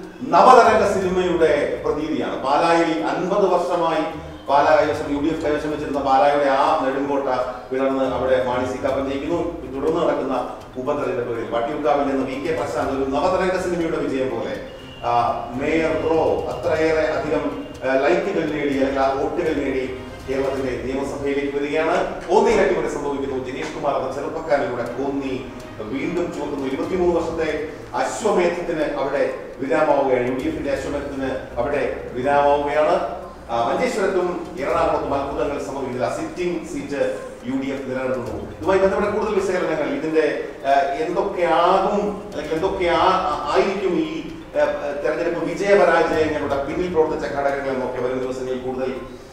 നവതരംഗ സിനിമയുടെ പ്രതീതിയാണ് പാലായിൽ അൻപത് വർഷമായി പാലാ കൈവശം യു ഡി എഫ് കൈവശം വെച്ചിരുന്ന പാലായുടെ ആ നെടുങ്കോട്ട പിളർന്ന് അവിടെ മാണി സി കാപ്പൻ ജയിക്കുന്നു തുടർന്ന് നടക്കുന്ന ഉപതെരഞ്ഞെടുപ്പുകളിൽ വട്ടിയൂർക്കാവിൽ നിന്ന് വി കെ പ്രശാന്ത് ഒരു നവതരംഗ സിനിമയുടെ വിജയം പോലെ ആ, മേയർ ബ്രോ അത്രയേറെ അധികം ആ, ലൈക്കുകൾ നേടി അല്ലെങ്കിൽ ആ വോട്ടുകൾ നേടി കേരളത്തിന്റെ നിയമസഭയിലേക്ക് വരികയാണ് കോന്നിയിൽ അട്ടിമറി സംഭവിക്കുന്നു ജനീഷ് കുമാർ എന്ന ചെറുപ്പക്കാരനിലൂടെ കോന്നി വീണ്ടും ചുമത്തുന്നു ഇരുപത്തിമൂന്ന് വർഷത്തെ അശ്വമേധത്തിന് അവിടെ വിരാമാവുകയാണ് യു ഡി എഫിന്റെ അശ്വമേധത്തിന് അവിടെ വിരാമാവുകയാണ് ആ, മഞ്ചേശ്വരത്തും എറണാകുളത്തും അത്ഭുതങ്ങൾ സംഭവിക്കുന്നില്ല sitting seat U D F നിലനിർത്തുന്നു ഇതുമായി ബന്ധപ്പെട്ട കൂടുതൽ വിശകലനങ്ങൾ ഇതിന്റെ ആ, എന്തൊക്കെയാകും അല്ലെങ്കിൽ എന്തൊക്കെ ആ- ആയിരിക്കും ഈ ആ, തെരഞ്ഞെടുപ്പ് വിജയപരാജയങ്ങളുടെ പിന്നിൽ പ്രവർത്തിച്ച ഘടകങ്ങൾ എന്നൊക്കെ വരും ദിവസങ്ങളിൽ കൂടുതൽ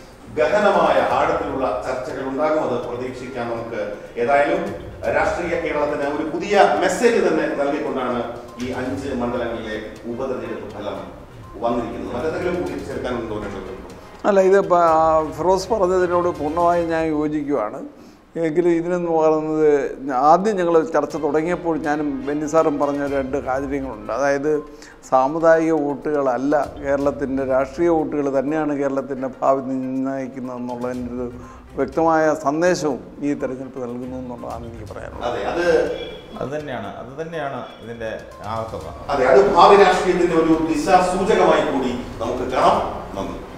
ഗഹനമായ ആഴത്തിലുള്ള ചർച്ചകൾ ഉണ്ടാകും അത് പ്രതീക്ഷിക്കാം നമുക്ക് ഏതായാലും രാഷ്ട്രീയ കേരളത്തിന് ഒരു പുതിയ മെസ്സേജ് തന്നെ നൽകിക്കൊണ്ടാണ് ഈ അഞ്ച് മണ്ഡലങ്ങളിലെ ഉപതെരഞ്ഞെടുപ്പ് ഫലം വന്നിരിക്കുന്നത് മറ്റെന്തെങ്കിലും കൂടി ചേർക്കാനുണ്ടോ രണ്ടു അല്ല ഇത് പ- ആ ഫിറോസ് പറഞ്ഞതിനോട് പൂർണ്ണമായും ഞാൻ യോജിക്കുവാണ് എങ്കിലും ഇതിനെന്ന് പറയുന്നത് ആദ്യം ഞങ്ങൾ ചർച്ച തുടങ്ങിയപ്പോൾ ഞാനും ബെന്നി സാറും പറഞ്ഞ രണ്ട് കാര്യങ്ങളുണ്ട് അതായത് സാമുദായിക വോട്ടുകളല്ല കേരളത്തിൻ്റെ രാഷ്ട്രീയ വോട്ടുകൾ തന്നെയാണ് കേരളത്തിൻ്റെ ഭാവി നിർണ്ണയിക്കുന്നതെന്നുള്ളതിൻ്റെ ഒരു വ്യക്തമായ സന്ദേശവും ഈ തെരഞ്ഞെടുപ്പ് നൽകുന്നു എന്നുള്ളതാണ് എനിക്ക് പറയാനുള്ളത് അതെ അത് അത് തന്നെയാണ് അത് തന്നെയാണ് ഇതിൻ്റെ ആകത്തുക അതെ അത് ഭാവി രാഷ്ട്രീയത്തിന്റെ ഒരു ദിശാസൂചകമായി കൂടി നമുക്ക് കാണാം നന്ദി